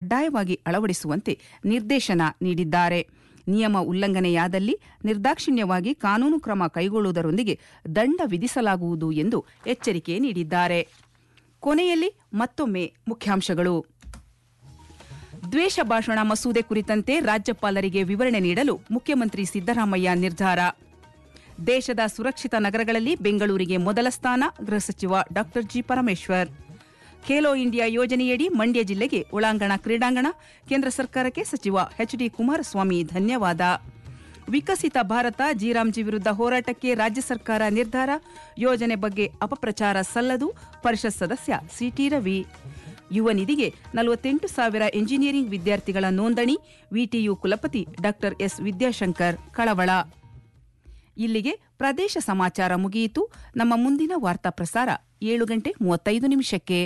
ಕಡ್ಡಾಯವಾಗಿ ಅಳವಡಿಸುವಂತೆ ನಿರ್ದೇಶನ ನೀಡಿದ್ದಾರೆ ನಿಯಮ ಉಲ್ಲಂಘನೆಯಾದಲ್ಲಿ ನಿರ್ದಾಕ್ಷಿಣ್ಯವಾಗಿ ಕಾನೂನು ಕ್ರಮ ಕೈಗೊಳ್ಳುವುದರೊಂದಿಗೆ ದಂಡ ವಿಧಿಸಲಾಗುವುದು ಎಂದು ಎಚ್ಚರಿಕೆ ನೀಡಿದ್ದಾರೆ ಕೊನೆಯಲ್ಲಿ ಮತ್ತೊಮ್ಮೆ ಮುಖ್ಯಾಂಶಗಳು ದ್ವೇಷ ಭಾಷಣ ಮಸೂದೆ ಕುರಿತಂತೆ ರಾಜ್ಯಪಾಲರಿಗೆ ವಿವರಣೆ ನೀಡಲು ಮುಖ್ಯಮಂತ್ರಿ ಸಿದ್ದರಾಮಯ್ಯ ನಿರ್ಧಾರ ದೇಶದ ಸುರಕ್ಷಿತ ನಗರಗಳಲ್ಲಿ ಬೆಂಗಳೂರಿಗೆ ಮೊದಲ ಸ್ಥಾನ ಗೃಹ ಸಚಿವ ಡಾ ಜಿ ಪರಮೇಶ್ವರ್ ಖೇಲೋ ಇಂಡಿಯಾ ಯೋಜನೆಯಡಿ ಮಂಡ್ಯ ಜಿಲ್ಲೆಗೆ ಒಳಾಂಗಣ ಕ್ರೀಡಾಂಗಣ ಕೇಂದ್ರ ಸರ್ಕಾರಕ್ಕೆ ಸಚಿವ ಎಚ್ಡಿ ಕುಮಾರಸ್ವಾಮಿ ಧನ್ಯವಾದ ವಿಕಸಿತ ಭಾರತ ಜಿರಾಮ್ಜಿ ವಿರುದ್ಧ ಹೋರಾಟಕ್ಕೆ ರಾಜ್ಯ ಸರ್ಕಾರ ನಿರ್ಧಾರ ಯೋಜನೆ ಬಗ್ಗೆ ಅಪಪ್ರಚಾರ ಸಲ್ಲದು ಪರಿಷತ್ ಸದಸ್ಯ ಸಿಟಿ ರವಿ ಯುವ ನಿಧಿಗೆ ನಲವತ್ತೆಂಟು ಸಾವಿರ ಎಂಜಿನಿಯರಿಂಗ್ ವಿದ್ಯಾರ್ಥಿಗಳ ನೋಂದಣಿ ವಿಟಿಯು ಕುಲಪತಿ ಡಾ ಎಸ್ ವಿದ್ಯಾಶಂಕರ್ ಕಳವಳ ಇಲ್ಲಿಗೆ ಪ್ರದೇಶ ಸಮಾಚಾರ ಮುಗಿಯಿತು ನಮ್ಮ ಮುಂದಿನ ವಾರ್ತಾ ಪ್ರಸಾರ ಏಳು ಗಂಟೆ ಮೂವತ್ತೈದು ನಿಮಿಷಕ್ಕೆ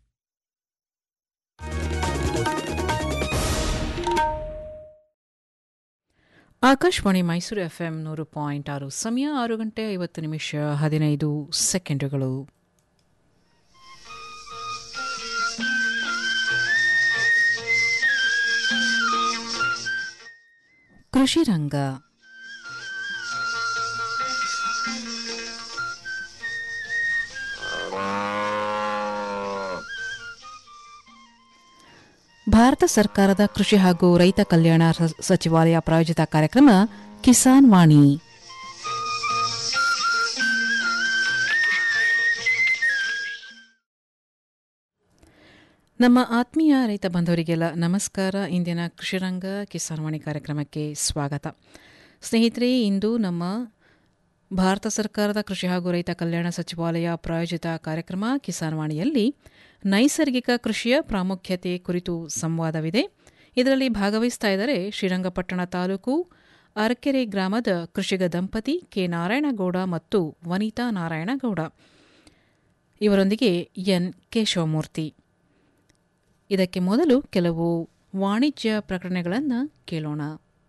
ಆಕಾಶವಾಣಿ ಮೈಸೂರು ಎಫ್ಎಂ ನೂರು ಪಾಯಿಂಟ್ ಆರು ಸಮಯ ಆರು ಗಂಟೆ ಐವತ್ತು ನಿಮಿಷ ಹದಿನೈದು ಸೆಕೆಂಡುಗಳು ಕೃಷಿ ರಂಗ ಭಾರತ ಸರ್ಕಾರದ ಕೃಷಿ ಹಾಗೂ ರೈತ ಕಲ್ಯಾಣ ಸ- ಸಚಿವಾಲಯ ಪ್ರಾಯೋಜಿತ ಕಾರ್ಯಕ್ರಮ ಕಿಸಾನ್ ವಾಣಿ ನಮ್ಮ ಆತ್ಮೀಯ ರೈತ ಬಾಂಧವರಿಗೆಲ್ಲ ನಮಸ್ಕಾರ ಇಂದಿನ ಕೃಷಿರಂಗ ಕಿಸಾನ್ ವಾಣಿ ಕಾರ್ಯಕ್ರಮಕ್ಕೆ ಸ್ವಾಗತ ಸ್ನೇಹಿತರೆ ಇಂದು ನಮ್ಮ ಭಾರತ ಸರ್ಕಾರದ ಕೃಷಿ ಹಾಗೂ ರೈತ ಕಲ್ಯಾಣ ಸಚಿವಾಲಯ ಪ್ರಾಯೋಜಿತ ಕಾರ್ಯಕ್ರಮ ಕಿಸಾನ್ ವಾಣಿಯಲ್ಲಿ ನೈಸರ್ಗಿಕ ಕೃಷಿಯ ಪ್ರಾಮುಖ್ಯತೆ ಕುರಿತು ಸಂವಾದವಿದೆ ಇದರಲ್ಲಿ ಭಾಗವಹಿಸ್ತಾ ಇದ್ದಾರೆ ಶ್ರೀರಂಗಪಟ್ಟಣ ತಾಲೂಕು ಅರಕೆರೆ ಗ್ರಾಮದ ಕೃಷಿಗ ದಂಪತಿ ಕೆ ನಾರಾಯಣಗೌಡ ಮತ್ತು ವನಿತಾ ನಾರಾಯಣಗೌಡ ಇವರೊಂದಿಗೆ ಎನ್ ಕೇಶವಮೂರ್ತಿ ಇದಕ್ಕೆ ಮೊದಲು ಕೆಲವು ವಾಣಿಜ್ಯ ಪ್ರಕಟಣೆಗಳನ್ನು ಕೇಳೋಣ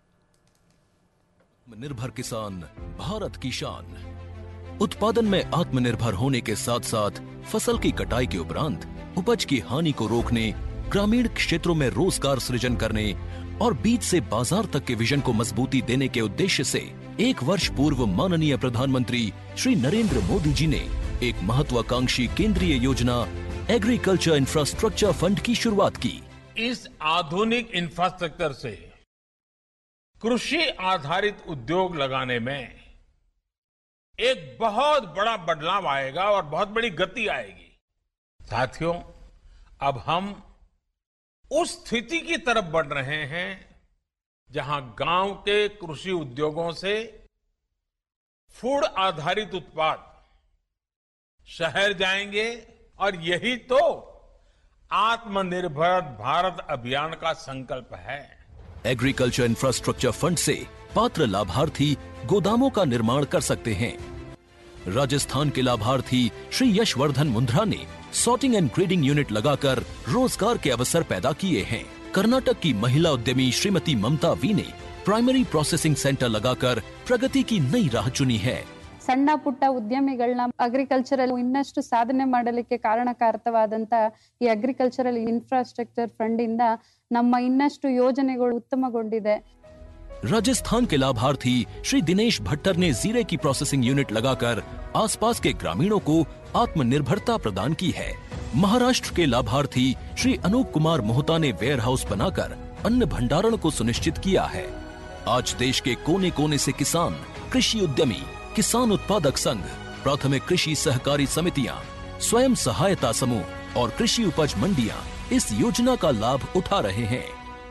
निर्भर किसान भारत की शान उत्पादन में आत्मनिर्भर होने के साथ साथ फसल की कटाई के उपरांत उपज की हानि को रोकने ग्रामीण क्षेत्रों में रोजगार सृजन करने और बीज से बाजार तक के विजन को मजबूती देने के उद्देश्य से एक वर्ष पूर्व माननीय प्रधानमंत्री श्री नरेंद्र मोदी जी ने एक महत्वाकांक्षी केंद्रीय योजना एग्रीकल्चर इंफ्रास्ट्रक्चर फंड की शुरुआत की इस आधुनिक इंफ्रास्ट्रक्चर से कृषि आधारित उद्योग लगाने में एक बहुत बड़ा बदलाव आएगा और बहुत बड़ी गति आएगी साथियों अब हम उस स्थिति की तरफ बढ़ रहे हैं जहां गांव के कृषि उद्योगों से फूड आधारित उत्पाद शहर जाएंगे और यही तो आत्मनिर्भर भारत अभियान का संकल्प है एग्रीकल्चर इंफ्रास्ट्रक्चर फंड से पात्र लाभार्थी गोदामों का निर्माण कर सकते हैं राजस्थान के लाभार्थी श्री यशवर्धन मुंद्रा ने सॉर्टिंग एंड ग्रेडिंग यूनिट लगाकर रोजगार के अवसर पैदा किए हैं कर्नाटक की महिला उद्यमी श्रीमती ममता वी ने प्राइमरी प्रोसेसिंग सेंटर लगाकर प्रगति की नई राह चुनी है ಸಣ್ಣ ಪುಟ್ಟ ಉದ್ಯಮಿಗಳನ್ನ ಅಗ್ರಿಕಲ್ಚರಲ್ ಇನ್ನಷ್ಟು ಸಾಧನೆ ಮಾಡಲಿಕ್ಕೆ ಕಾರಣಕಾರಕವಾದಂತ ಈ ಅಗ್ರಿಕಲ್ಚರಲ್ ಇನ್ಫ್ರಾಸ್ಟ್ರಕ್ಚರ್ ಫಂಡ್ ಇಂದ ನಮ್ಮ ಇನ್ನಷ್ಟು ಯೋಜನೆಗಳು ಉತ್ತಮಗೊಂಡಿದೆ राजस्थान के लाभार्थी श्री दिनेश भट्टर ने जीरे की प्रोसेसिंग यूनिट लगाकर आसपास के ग्रामीणों को आत्मनिर्भरता प्रदान की है महाराष्ट्र के लाभार्थी श्री अनूप कुमार मोहता ने वेयर हाउस बनाकर अन्न भंडारण को सुनिश्चित किया है आज देश के कोने कोने से किसान कृषि उद्यमी किसान उत्पादक संघ प्राथमिक कृषि सहकारी समितियां स्वयं सहायता समूह और कृषि उपज मंडियां इस योजना का लाभ उठा रहे हैं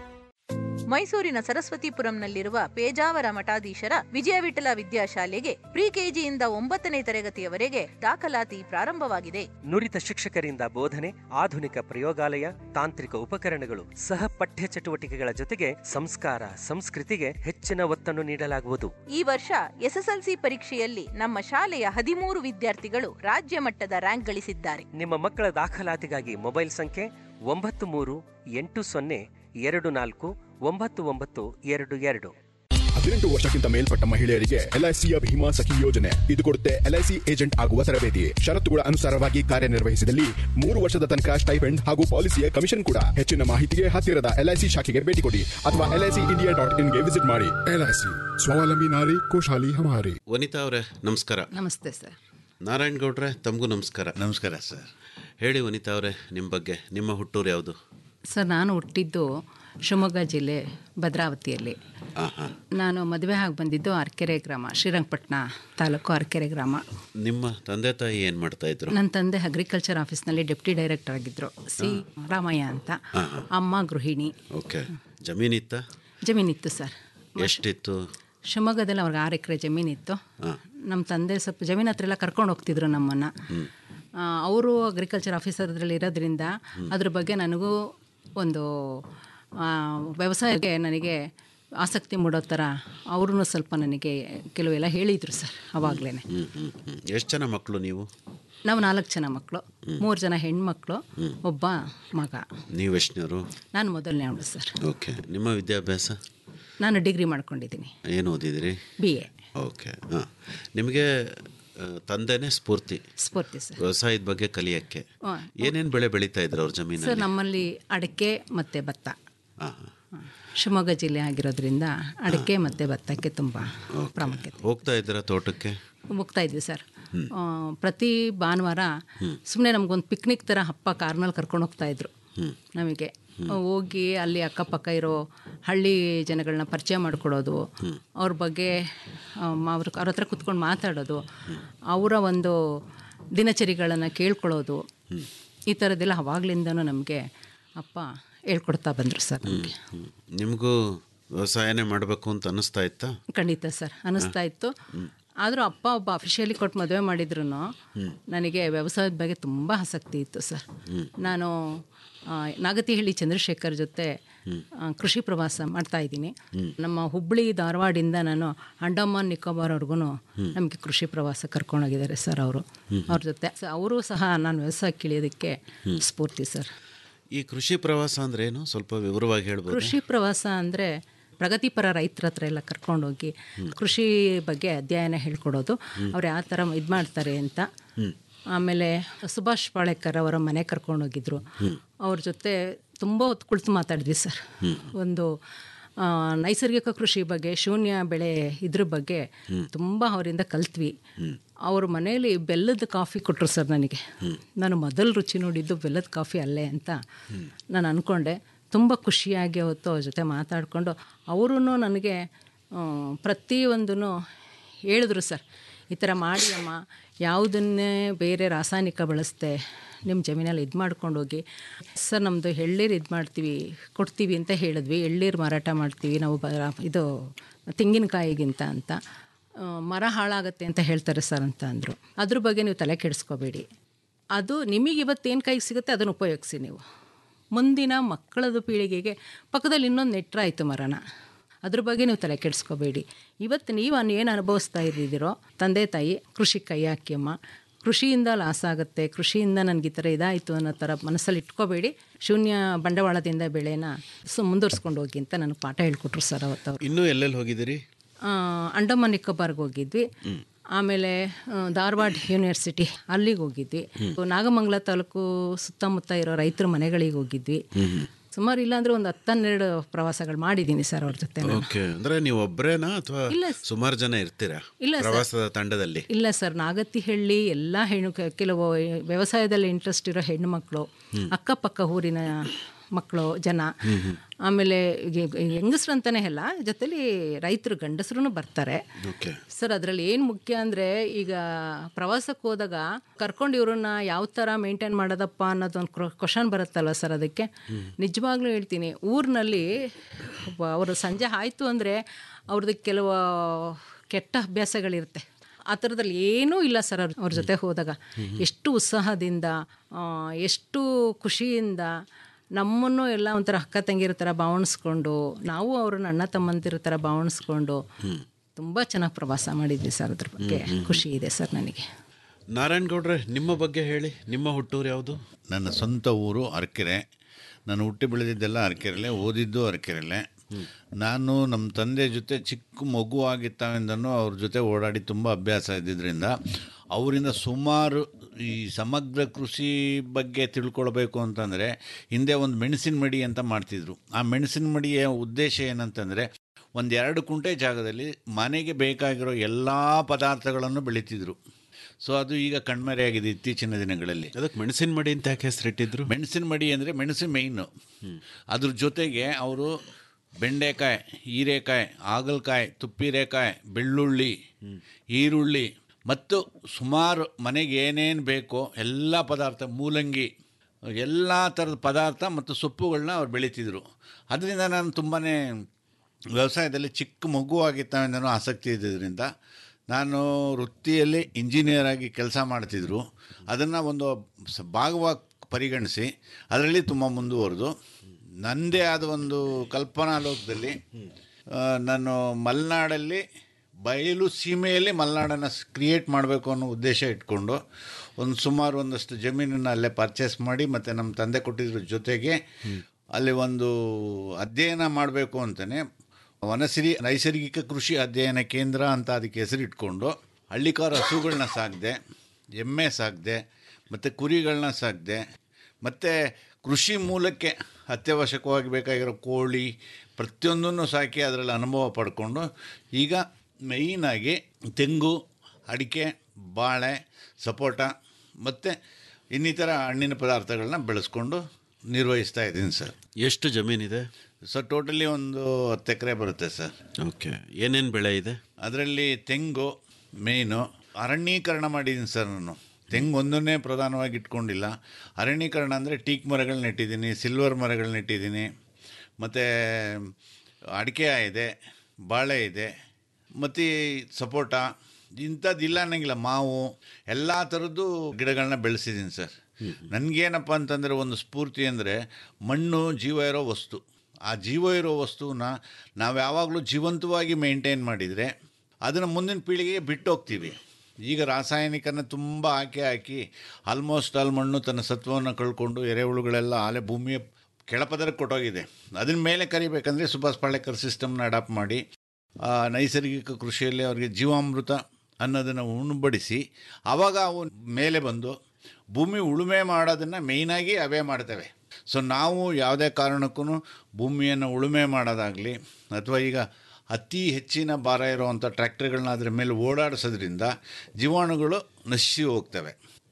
ಮೈಸೂರಿನ ಸರಸ್ವತಿಪುರಂನಲ್ಲಿರುವ ಪೇಜಾವರ ಮಠಾಧೀಶರ ವಿಜಯ ವಿಠಲ ವಿದ್ಯಾಶಾಲೆಗೆ ಪ್ರಿ ಕೆಜಿಯಿಂದ ಒಂಬತ್ತನೇ ತರಗತಿಯವರೆಗೆ ದಾಖಲಾತಿ ಪ್ರಾರಂಭವಾಗಿದೆ ನುರಿತ ಶಿಕ್ಷಕರಿಂದ ಬೋಧನೆ ಆಧುನಿಕ ಪ್ರಯೋಗಾಲಯ ತಾಂತ್ರಿಕ ಉಪಕರಣಗಳು ಸಹ ಪಠ್ಯ ಚಟುವಟಿಕೆಗಳ ಜೊತೆಗೆ ಸಂಸ್ಕಾರ ಸಂಸ್ಕೃತಿಗೆ ಹೆಚ್ಚಿನ ಒತ್ತನ್ನು ನೀಡಲಾಗುವುದು ಈ ವರ್ಷ ಎಸ್ಎಸ್ಎಲ್ಸಿ ಪರೀಕ್ಷೆಯಲ್ಲಿ ನಮ್ಮ ಶಾಲೆಯ ಹದಿಮೂರು ವಿದ್ಯಾರ್ಥಿಗಳು ರಾಜ್ಯ ಮಟ್ಟದ ರ್ಯಾಂಕ್ ಗಳಿಸಿದ್ದಾರೆ ನಿಮ್ಮ ಮಕ್ಕಳ ದಾಖಲಾತಿಗಾಗಿ ಮೊಬೈಲ್ ಸಂಖ್ಯೆ ಒಂಬತ್ತು ಮೂರು ಎಂಟು ಸೊನ್ನೆ ಎರಡು ನಾಲ್ಕು ಒಂಬತ್ತು ಒಂಬತ್ತು ಎರಡು ಎರಡು ಹದಿನೆಂಟು ವರ್ಷಕ್ಕಿಂತ ಮೇಲ್ಪಟ್ಟ ಮಹಿಳೆಯರಿಗೆ ಎಲ್ಐಸಿಯ ಭೀಮಾ ಸಖಿ ಯೋಜನೆ ಇದು ಕೊಡುತ್ತೆ ಎಲ್ಐಸಿ ಏಜೆಂಟ್ ಆಗುವ ತರಬೇತಿ ಷರತ್ತುಗಳ ಅನುಸಾರವಾಗಿ ಕಾರ್ಯನಿರ್ವಹಿಸಿದಲ್ಲಿ ಮೂರು ವರ್ಷದ ತನಕ ಸ್ಟೈಪೆಂಡ್ ಹಾಗೂ ಪಾಲಿಸಿಯ ಕಮಿಷನ್ ಕೂಡ ಹೆಚ್ಚಿನ ಮಾಹಿತಿಗೆ ಹತ್ತಿರದ ಎಲ್ಐಸಿ ಶಾಖೆಗೆ ಭೇಟಿ ಕೊಡಿ ಅಥವಾ ಎಲ್ಐಸಿ ಇಂಡಿಯಾ ಡಾಟ್ ಇನ್ಗೆ ವಿಸಿಟ್ ಮಾಡಿ ಎಲ್ಐಸಿ ಸ್ವಾವಲಂಬಿ ನಾರಿ ಖುಷಾಲಿ ಹಮಾರಿ ವನಿತಾ ಅವರೇ ನಮಸ್ಕಾರ ನಮಸ್ತೆ ಸರ್ ನಾರಾಯಣ್ ಗೌಡ್ರೆ ತಮಗೂ ನಮಸ್ಕಾರ ನಮಸ್ಕಾರ ಸರ್ ಹೇಳಿ ವನಿತಾ ಅವರೇ ನಿಮ್ಮ ಬಗ್ಗೆ ನಿಮ್ಮ ಹುಟ್ಟೂರು ಯಾವುದು ಸರ್ ನಾನು ಹುಟ್ಟಿದ್ದು ಶಿವಮೊಗ್ಗ ಜಿಲ್ಲೆ ಭದ್ರಾವತಿಯಲ್ಲಿ ಹಾಂ ಹಾಂ ನಾನು ಮದುವೆ ಆಗಿ ಬಂದಿದ್ದು ಅರಕೆರೆ ಗ್ರಾಮ ಶ್ರೀರಂಗಪಟ್ಟಣ ತಾಲೂಕು ಅರಕೆರೆ ಗ್ರಾಮ ನಿಮ್ಮ ತಂದೆ ತಾಯಿ ಏನು ಮಾಡ್ತಾ ಇದ್ರು ನನ್ನ ತಂದೆ ಅಗ್ರಿಕಲ್ಚರ್ ಆಫೀಸ್ನಲ್ಲಿ ಡೆಪ್ಟಿ ಡೈರೆಕ್ಟರ್ ಆಗಿದ್ದರು ಸಿ ರಾಮಯ್ಯ ಅಂತ ಅಮ್ಮ ಗೃಹಿಣಿ ಓಕೆ ಜಮೀನಿತ್ತ ಜಮೀನಿತ್ತು ಸರ್ ಎಷ್ಟಿತ್ತು ಶಿವಮೊಗ್ಗದಲ್ಲಿ ಅವ್ರಿಗೆ ಆರು ಎಕರೆ ಜಮೀನಿತ್ತು ನಮ್ಮ ತಂದೆ ಸ್ವಲ್ಪ ಜಮೀನು ಹತ್ರ ಎಲ್ಲ ಕರ್ಕೊಂಡು ಹೋಗ್ತಿದ್ರು ನಮ್ಮನ್ನು ಅವರು ಅಗ್ರಿಕಲ್ಚರ್ ಆಫೀಸರ್ದ್ರಲ್ಲಿ ಇರೋದ್ರಿಂದ ಅದ್ರ ಬಗ್ಗೆ ನನಗೂ ಒಂದು ಆ, ವ್ಯವಸಾಯಕ್ಕೆ ನನಗೆ ಆಸಕ್ತಿ ಮೂಡೋ ಥರ ಅವ್ರೂ ಸ್ವಲ್ಪ ನನಗೆ ಕೆಲವೆಲ್ಲ ಹೇಳಿದರು ಸರ್ ಅವಾಗಲೇ ಹ್ಞೂ ಹ್ಞೂ ಹ್ಞೂ ಎಷ್ಟು ಜನ ಮಕ್ಕಳು ನೀವು ನಾವು ನಾಲ್ಕು ಜನ ಮಕ್ಕಳು ಮೂರು ಜನ ಹೆಣ್ಮಕ್ಳು ಒಬ್ಬ ಮಗ ನೀವು ಎಷ್ಟನೇವರು ನಾನು ಮೊದಲನೇ ಅವಳು ಸರ್ ಓಕೆ ನಿಮ್ಮ ವಿದ್ಯಾಭ್ಯಾಸ ನಾನು ಡಿಗ್ರಿ ಮಾಡ್ಕೊಂಡಿದ್ದೀನಿ ಏನು ಓದಿದಿರಿ ಬಿ ಎ ಓಕೆ ಹಾಂ ನಿಮಗೆ ಆ, ತಂದೆನೇ ಸ್ಫೂರ್ತಿ ಸ್ಫೂರ್ತಿ ಸರ್ ವ್ಯವಸಾಯದ ಬಗ್ಗೆ ಕಲಿಯೋಕ್ಕೆ ಹಾ. ಏನೇನು ಬೆಳೆ ಬೆಳೀತಾ ಇದ್ರು ಅವ್ರ ಸರ್ ಜಮೀನಲ್ಲಿ ನಮ್ಮಲ್ಲಿ ಅಡಿಕೆ ಮತ್ತು ಭತ್ತ ಹಾಂ ಹಾಂ ಶಿವಮೊಗ್ಗ ಜಿಲ್ಲೆ ಆಗಿರೋದ್ರಿಂದ ಅಡಿಕೆ ಮತ್ತು ಭತ್ತಕ್ಕೆ ತುಂಬ ಪ್ರಾಮುಖ್ಯತೆ ಹೋಗ್ತಾ ಇದ್ದೀರಾ ತೋಟಕ್ಕೆ ಹೋಗ್ತಾ ಇದ್ವಿ ಸರ್ ಆ, ಪ್ರತಿ ಭಾನುವಾರ ಸುಮ್ಮನೆ ನಮಗೊಂದು ಪಿಕ್ನಿಕ್ ಥರ ಹಬ್ಬ ಕಾರ್ನಲ್ಲಿ ಕರ್ಕೊಂಡು ಹೋಗ್ತಾ ಇದ್ರು ನಮಗೆ ಹೋಗಿ ಅಲ್ಲಿ ಅಕ್ಕಪಕ್ಕ ಇರೋ ಹಳ್ಳಿ ಜನಗಳನ್ನ ಪರಿಚಯ ಮಾಡಿಕೊಡೋದು ಅವ್ರ ಬಗ್ಗೆ ಆಮ್, ಅವ್ರ ಅವ್ರ ಹತ್ರ ಕುತ್ಕೊಂಡು ಮಾತಾಡೋದು ಅವರ ಒಂದು ದಿನಚರಿಗಳನ್ನು ಕೇಳ್ಕೊಳ್ಳೋದು ಈ ಥರದ್ದೆಲ್ಲ ಅವಾಗಲಿಂದನೂ ನಮಗೆ ಅಪ್ಪ ಹೇಳ್ಕೊಡ್ತಾ ಬಂದರು ಸರ್ ನಮಗೆ ನಿಮಗೂ ವ್ಯವಸಾಯನೇ ಮಾಡಬೇಕು ಅಂತ ಅನ್ನಿಸ್ತಾ ಇತ್ತಾ ಖಂಡಿತ ಸರ್ ಅನ್ನಿಸ್ತಾ ಇತ್ತು ಆದರೂ ಅಪ್ಪ ಒಬ್ಬ ಅಫಿಷಿಯಲಿ ಕೊಟ್ಟು ಮದುವೆ ಮಾಡಿದ್ರು ನನಗೆ ವ್ಯವಸಾಯದ ಬಗ್ಗೆ ತುಂಬ ಆಸಕ್ತಿ ಇತ್ತು ಸರ್ ನಾನು ಆ, ನಾಗತಿಹಳ್ಳಿ ಚಂದ್ರಶೇಖರ್ ಜೊತೆ ಆ, ಕೃಷಿ ಪ್ರವಾಸ ಮಾಡ್ತಾ ಇದ್ದೀನಿ ನಮ್ಮ ಹುಬ್ಬಳ್ಳಿ ಧಾರವಾಡಿಂದ ನಾನು ಅಂಡಮಾನ್ ನಿಕೋಬಾರ್ವರೆಗೂ ನಮಗೆ ಕೃಷಿ ಪ್ರವಾಸ ಕರ್ಕೊಂಡೋಗಿದ್ದಾರೆ ಸರ್ ಅವರು ಅವ್ರ ಜೊತೆ ಅವರು ಸಹ ನಾನು ವ್ಯವಸಾಯಕ್ಕೆ ಇಳಿಯೋದಕ್ಕೆ ಸ್ಫೂರ್ತಿ ಸರ್ ಈ ಕೃಷಿ ಪ್ರವಾಸ ಅಂದ್ರೆ ಏನು ಸ್ವಲ್ಪ ವಿವರವಾಗಿ ಹೇಳ್ಬೋದು ಕೃಷಿ ಪ್ರವಾಸ ಅಂದರೆ ಪ್ರಗತಿಪರ ರೈತರ ಹತ್ರ ಎಲ್ಲ ಕರ್ಕೊಂಡೋಗಿ ಕೃಷಿ ಬಗ್ಗೆ ಅಧ್ಯಯನ ಹೇಳ್ಕೊಡೋದು ಅವ್ರು ಯಾವ ಥರ ಇದು ಮಾಡ್ತಾರೆ ಅಂತ ಆಮೇಲೆ ಸುಭಾಷ್ ಪಾಳೇಕರ್ ಅವರ ಮನೆ ಕರ್ಕೊಂಡೋಗಿದ್ರು ಅವ್ರ ಜೊತೆ ತುಂಬ ಹೊತ್ತು ಕುಳಿತು ಮಾತಾಡಿದ್ವಿ ಸರ್ ಒಂದು ಆ, ನೈಸರ್ಗಿಕ ಕೃಷಿ ಬಗ್ಗೆ ಶೂನ್ಯ ಬೆಳೆ ಇದ್ರ ಬಗ್ಗೆ ತುಂಬ ಅವರಿಂದ ಕಲ್ತ್ವಿ ಅವ್ರ ಮನೆಯಲ್ಲಿ ಬೆಲ್ಲದ ಕಾಫಿ ಕೊಟ್ಟರು ಸರ್ ನನಗೆ ನಾನು ಮೊದಲು ರುಚಿ ನೋಡಿದ್ದು ಬೆಲ್ಲದ ಕಾಫಿ ಅಲ್ಲೇ ಅಂತ ನಾನು ಅಂದ್ಕೊಂಡೆ ತುಂಬ ಖುಷಿಯಾಗಿ ಅವತ್ತು ಅವ್ರ ಜೊತೆ ಮಾತಾಡಿಕೊಂಡು ಅವರೂ ನನಗೆ ಪ್ರತಿಯೊಂದೂ ಹೇಳಿದ್ರು ಸರ್ ಈ ಥರ ಮಾಡಿ ಅಮ್ಮ ಯಾವುದನ್ನೇ ಬೇರೆ ರಾಸಾಯನಿಕ ಬಳಸ್ದೆ ನಿಮ್ಮ ಜಮೀನಲ್ಲಿ ಇದು ಮಾಡ್ಕೊಂಡು ಹೋಗಿ ಸರ್ ನಮ್ಮದು ಎಳ್ಳೀರು ಇದು ಮಾಡ್ತೀವಿ ಕೊಡ್ತೀವಿ ಅಂತ ಹೇಳಿದ್ವಿ ಎಳ್ಳೀರು ಮಾರಾಟ ಮಾಡ್ತೀವಿ ನಾವು ಬ ಇದು ತೆಂಗಿನಕಾಯಿಗಿಂತ ಅಂತ ಆ, ಮರ ಹಾಳಾಗತ್ತೆ ಅಂತ ಹೇಳ್ತಾರೆ ಸರ್ ಅಂತ ಅಂದರು ಅದ್ರ ಬಗ್ಗೆ ನೀವು ತಲೆ ಕೆಡಿಸ್ಕೋಬೇಡಿ ಅದು ನಿಮಗೆ ಇವತ್ತೇನು ಕೈಗೆ ಸಿಗುತ್ತೆ ಅದನ್ನು ಉಪಯೋಗಿಸಿ ನೀವು ಮುಂದಿನ ಮಕ್ಕಳದು ಪೀಳಿಗೆಗೆ ಪಕ್ಕದಲ್ಲಿ ಇನ್ನೊಂದು ನೆಟ್ರಾಯಿತು ಮರನ ಅದ್ರ ಬಗ್ಗೆ ನೀವು ತಲೆ ಕೆಡಿಸ್ಕೋಬೇಡಿ ಇವತ್ತು ನೀವು ಏನು ಅನುಭವಿಸ್ತಾ ಇದ್ದಿದ್ದೀರೋ ತಂದೆ ತಾಯಿ ಕೃಷಿ ಕೈ ಹಾಕಿಯಮ್ಮ ಕೃಷಿಯಿಂದ ಲಾಸ್ ಆಗುತ್ತೆ ಕೃಷಿಯಿಂದ ನನಗೆ ಈ ಥರ ಇದಾಯಿತು ಅನ್ನೋ ಥರ ಮನಸ್ಸಲ್ಲಿ ಇಟ್ಕೋಬೇಡಿ ಶೂನ್ಯ ಬಂಡವಾಳದಿಂದ ಬೆಳೆನ ಸು ಮುಂದುವರ್ಸ್ಕೊಂಡು ಹೋಗಿ ಅಂತ ನನಗೆ ಪಾಠ ಹೇಳ್ಕೊಟ್ರು ಸರ್ ಅವತ್ತು ಅವ್ರು ಇನ್ನೂ ಎಲ್ಲೆಲ್ಲಿ ಹೋಗಿದ್ದೀರಿ ಆ, ಅಂಡಮಾನ್ ನಿಕೋಬಾರ್ಗೆ ಹೋಗಿದ್ವಿ ಆಮೇಲೆ ಆ, ಧಾರವಾಡ ಯೂನಿವರ್ಸಿಟಿ ಅಲ್ಲಿಗೆ ಹೋಗಿದ್ವಿ ನಾಗಮಂಗಲ ತಾಲೂಕು ಸುತ್ತಮುತ್ತ ಇರೋ ರೈತರ ಮನೆಗಳಿಗೆ ಹೋಗಿದ್ವಿ ಸುಮಾರು ಇಲ್ಲಾಂದ್ರೆ ಒಂದು ಹತ್ತನ್ನೆರಡು ಪ್ರವಾಸಗಳು ಮಾಡಿದ್ದೀನಿ ಸರ್ ಅವ್ರ ಜೊತೆ ನಾನು. ಓಕೆ ಅಂದ್ರೆ ನೀವು ಒಬ್ಬರೇನಾ ಅಥವಾ ಇಲ್ಲ ಸುಮಾರು ಜನ ಇರ್ತೀರಾ ಇಲ್ಲ ಸರ್. ಪ್ರವಾಸದ ತಂಡದಲ್ಲಿ ಇಲ್ಲ ಸರ್ ನಾಗತಿಹಳ್ಳಿ ಎಲ್ಲ ಹೆಣ್ಣು ಕೆ- ಕೆಲವು ವ್ಯವಸಾಯದಲ್ಲಿ ಇಂಟ್ರೆಸ್ಟ್ ಇರೋ ಹೆಣ್ಣು ಮಕ್ಕಳು ಅಕ್ಕಪಕ್ಕ ಊರಿನ ಮಕ್ಕಳು ಜನ ಆಮೇಲೆ ಹೆಂಗಸ್ರು ಅಂತಾನೆ ಅಲ್ಲ ಜೊತೆಲಿ ರೈತರು ಗಂಡಸರು ಬರ್ತಾರೆ ಓಕೆ ಸರ್ ಅದರಲ್ಲಿ ಏನು ಮುಖ್ಯ ಅಂದರೆ ಈಗ ಪ್ರವಾಸಕ್ಕೆ ಹೋದಾಗ ಕರ್ಕೊಂಡು ಇವ್ರನ್ನ ಯಾವ ಥರ ಮೇಂಟೈನ್ ಮಾಡೋದಪ್ಪ ಅನ್ನೋದೊಂದು ಕ್ವಶನ್ ಬರುತ್ತಲ್ಲ ಸರ್ ಅದಕ್ಕೆ ನಿಜವಾಗ್ಲೂ ಹೇಳ್ತೀನಿ ಊರಿನಲ್ಲಿ ಅವರು ಸಂಜೆ ಆಯಿತು ಅಂದರೆ ಅವ್ರದ್ದು ಕೆಲವು ಕೆಟ್ಟ ಅಭ್ಯಾಸಗಳಿರುತ್ತೆ ಆ ಥರದಲ್ಲಿ ಏನೂ ಇಲ್ಲ ಸರ್ ಅವ್ರ ಅವ್ರ ಜೊತೆ ಹೋದಾಗ ಎಷ್ಟು ಉತ್ಸಾಹದಿಂದ ಆ, ಎಷ್ಟು ಖುಷಿಯಿಂದ ನಮ್ಮನ್ನು ಎಲ್ಲ ಒಂಥರ ಅಕ್ಕ ತಂಗಿರ ಥರ ಭಾವಣಿಸ್ಕೊಂಡು ನಾವು ಅವ್ರನ್ನ ಅಣ್ಣ ತಮ್ಮಂದಿರ ಥರ ಭಾವಣಿಸ್ಕೊಂಡು ತುಂಬ ಚೆನ್ನಾಗಿ ಪ್ರವಾಸ ಮಾಡಿದ್ವಿ ಸರ್ ಅದ್ರ ಬಗ್ಗೆ ಖುಷಿ ಇದೆ ಸರ್ ನನಗೆ ನಾರಾಯಣ್ ಗೌಡ್ರೆ ನಿಮ್ಮ ಬಗ್ಗೆ ಹೇಳಿ ನಿಮ್ಮ ಹುಟ್ಟೂರು ಯಾವುದು ನನ್ನ ಸ್ವಂತ ಊರು ಅರಕೆರೆ ನಾನು ಹುಟ್ಟಿ ಬೆಳೆದಿದ್ದೆಲ್ಲ ಅರಕೆರೆಲೆ ಓದಿದ್ದು ಅರಕೆರೆಲೆ ನಾನು ನಮ್ಮ ತಂದೆ ಜೊತೆ ಚಿಕ್ಕ ಮಗು ಆಗಿದ್ದಾವಿಂದನೂ ಅವ್ರ ಜೊತೆ ಓಡಾಡಿ ತುಂಬ ಅಭ್ಯಾಸ ಇದ್ದಿದ್ದರಿಂದ ಅವರಿಂದ ಸುಮಾರು ಈ ಸಮಗ್ರ ಕೃಷಿ ಬಗ್ಗೆ ತಿಳ್ಕೊಳ್ಬೇಕು ಅಂತಂದರೆ ಹಿಂದೆ ಒಂದು ಮೆಣಸಿನ ಮಡಿ ಅಂತ ಮಾಡ್ತಿದ್ರು ಆ ಮೆಣಸಿನ ಮಡಿಯ ಉದ್ದೇಶ ಏನಂತಂದರೆ ಒಂದು ಎರಡು ಕುಂಟೆ ಜಾಗದಲ್ಲಿ ಮನೆಗೆ ಬೇಕಾಗಿರೋ ಎಲ್ಲ ಪದಾರ್ಥಗಳನ್ನು ಬೆಳೀತಿದ್ರು ಸೊ ಅದು ಈಗ ಕಣ್ಮರೆಯಾಗಿದೆ ಇತ್ತೀಚಿನ ದಿನಗಳಲ್ಲಿ ಅದಕ್ಕೆ ಮೆಣಸಿನ ಮಡಿ ಅಂತ ಯಾಕೆ ಹೆಸರಿಟ್ಟಿದ್ರು ಮೆಣಸಿನ ಮಡಿ ಅಂದರೆ ಮೆಣಸು ಮೇಯ್ನು ಅದ್ರ ಜೊತೆಗೆ ಅವರು ಬೆಂಡೆಕಾಯಿ ಹೀರೆಕಾಯಿ ಹಾಗಲಕಾಯಿ ತುಪ್ಪಿರೆಕಾಯಿ ಬೆಳ್ಳುಳ್ಳಿ ಈರುಳ್ಳಿ ಮತ್ತು ಸುಮಾರು ಮನೆಗೆ ಏನೇನು ಬೇಕೋ ಎಲ್ಲ ಪದಾರ್ಥ ಮೂಲಂಗಿ ಎಲ್ಲ ಥರದ ಪದಾರ್ಥ ಮತ್ತು ಸೊಪ್ಪುಗಳನ್ನ ಅವ್ರು ಬೆಳೀತಿದ್ರು ಅದರಿಂದ ನಾನು ತುಂಬಾ ವ್ಯವಸಾಯದಲ್ಲಿ ಚಿಕ್ಕ ಮಗು ಆಗಿದ್ದಾವಿಂದನೂ ಆಸಕ್ತಿ ಇದ್ದಿದ್ದರಿಂದ ನಾನು ವೃತ್ತಿಯಲ್ಲಿ ಇಂಜಿನಿಯರ್ ಆಗಿ ಕೆಲಸ ಮಾಡ್ತಿದ್ರು ಅದನ್ನು ಒಂದು ಸ- ಭಾಗವಾಗಿ ಪರಿಗಣಿಸಿ ಅದರಲ್ಲಿ ತುಂಬ ಮುಂದುವರೆದು ನನ್ನದೇ ಆದ ಒಂದು ಕಲ್ಪನಾ ಲೋಕದಲ್ಲಿ ಆ, ನಾನು ಮಲೆನಾಡಲ್ಲಿ ಬಯಲು ಸೀಮೆಯಲ್ಲಿ ಮಲೆನಾಡನ್ನು ಕ್ರಿಯೇಟ್ ಮಾಡಬೇಕು ಅನ್ನೋ ಉದ್ದೇಶ ಇಟ್ಕೊಂಡು ಒಂದು ಸುಮಾರು ಒಂದಷ್ಟು ಜಮೀನನ್ನು ಅಲ್ಲೇ ಪರ್ಚೇಸ್ ಮಾಡಿ ಮತ್ತು ನಮ್ಮ ತಂದೆ ಕೊಟ್ಟಿದ್ರ ಜೊತೆಗೆ ಅಲ್ಲಿ ಒಂದು ಅಧ್ಯಯನ ಮಾಡಬೇಕು ಅಂತಲೇ ವನಸಿರಿ ನೈಸರ್ಗಿಕ ಕೃಷಿ ಅಧ್ಯಯನ ಕೇಂದ್ರ ಅಂತ ಅದಕ್ಕೆ ಹೆಸರಿಟ್ಕೊಂಡು ಹಳ್ಳಿಕಾರ ಹಸುಗಳನ್ನ ಸಾಕಿದೆ ಎಮ್ಮೆ ಸಾಕಿದೆ ಮತ್ತು ಕುರಿಗಳನ್ನ ಸಾಕಿದೆ ಮತ್ತು ಕೃಷಿ ಮೂಲಕ್ಕೆ ಅತ್ಯವಶ್ಯಕವಾಗಿ ಬೇಕಾಗಿರೋ ಕೋಳಿ ಪ್ರತಿಯೊಂದನ್ನು ಸಾಕಿ ಅದರಲ್ಲಿ ಅನುಭವ ಪಡ್ಕೊಂಡು ಈಗ ಮೇಯ್ನಾಗಿ ತೆಂಗು ಅಡಿಕೆ ಬಾಳೆ ಸಪೋಟ ಮತ್ತು ಇನ್ನಿತರ ಹಣ್ಣಿನ ಪದಾರ್ಥಗಳನ್ನ ಬೆಳೆಸ್ಕೊಂಡು ನಿರ್ವಹಿಸ್ತಾ ಇದ್ದೀನಿ ಸರ್ ಎಷ್ಟು ಜಮೀನಿದೆ ಸರ್ ಟೋಟಲಿ ಒಂದು ಹತ್ತು ಎಕರೆ ಬರುತ್ತೆ ಸರ್ ಓಕೆ ಏನೇನು ಬೆಳೆ ಇದೆ ಅದರಲ್ಲಿ ತೆಂಗು ಮೇಯ್ನು ಅರಣ್ಯೀಕರಣ ಮಾಡಿದ್ದೀನಿ ಸರ್ ನಾನು ತೆಂಗು ಒಂದನ್ನೇ ಪ್ರಧಾನವಾಗಿ ಇಟ್ಕೊಂಡಿಲ್ಲ ಅರಣ್ಯೀಕರಣ ಅಂದರೆ ಟೀಕ್ ಮರಗಳು ನೆಟ್ಟಿದ್ದೀನಿ ಸಿಲ್ವರ್ ಮರಗಳು ನೆಟ್ಟಿದ್ದೀನಿ ಮತ್ತು ಅಡಿಕೆ ಇದೆ ಬಾಳೆ ಇದೆ ಮತ್ತು ಸಪೋಟ ಇಂಥದ್ದಿಲ್ಲ ಅನ್ನಂಗಿಲ್ಲ ಮಾವು ಎಲ್ಲ ಥರದ್ದು ಗಿಡಗಳನ್ನ ಬೆಳೆಸಿದ್ದೀನಿ ಸರ್ ನನಗೇನಪ್ಪ ಅಂತಂದರೆ ಒಂದು ಸ್ಫೂರ್ತಿ ಅಂದರೆ ಮಣ್ಣು ಜೀವ ಇರೋ ವಸ್ತು ಆ ಜೀವ ಇರೋ ವಸ್ತುವನ್ನ ನಾವು ಯಾವಾಗಲೂ ಜೀವಂತವಾಗಿ ಮೇಂಟೈನ್ ಮಾಡಿದರೆ ಅದನ್ನು ಮುಂದಿನ ಪೀಳಿಗೆಗೆ ಬಿಟ್ಟು ಹೋಗ್ತೀವಿ ಈಗ ರಾಸಾಯನಿಕನ ತುಂಬ ಹಾಕಿ ಹಾಕಿ ಆಲ್ಮೋಸ್ಟ್ ಆಲ್ ಮಣ್ಣು ತನ್ನ ಸತ್ವವನ್ನು ಕಳ್ಕೊಂಡು ಎರೆಹುಳುಗಳೆಲ್ಲ ಆಲೆ ಭೂಮಿಯ ಕೆಳಪದರಕ್ಕೆ ಕೊಟ್ಟೋಗಿದೆ ಅದನ್ನ ಮೇಲೆ ಕರಿಬೇಕಂದ್ರೆ ಸುಭಾಷ್ ಪಾಳೇಕರ್ ಸಿಸ್ಟಮ್ನ ಅಡಾಪ್ಟ್ ಮಾಡಿ ಆ ನೈಸರ್ಗಿಕ ಕೃಷಿಯಲ್ಲಿ ಅವರಿಗೆ ಜೀವಾಮೃತ ಅನ್ನೋದನ್ನು ಉಣಬಡಿಸಿ ಆವಾಗ ಅವು ಮೇಲೆ ಬಂದು ಭೂಮಿ ಉಳುಮೆ ಮಾಡೋದನ್ನು ಮೇಯ್ನಾಗಿ ಅವೇ ಮಾಡ್ತವೆ ಸೊ ನಾವು ಯಾವುದೇ ಕಾರಣಕ್ಕೂ ಭೂಮಿಯನ್ನು ಉಳುಮೆ ಮಾಡೋದಾಗಲಿ ಅಥವಾ ಈಗ ಅತಿ ಹೆಚ್ಚಿನ ಭಾರ ಇರುವಂಥ ಟ್ರ್ಯಾಕ್ಟರ್ಗಳನ್ನ ಅದ್ರ ಮೇಲೆ ಓಡಾಡಿಸೋದ್ರಿಂದ ಜೀವಾಣುಗಳು ನಶಿ ಹೋಗ್ತವೆ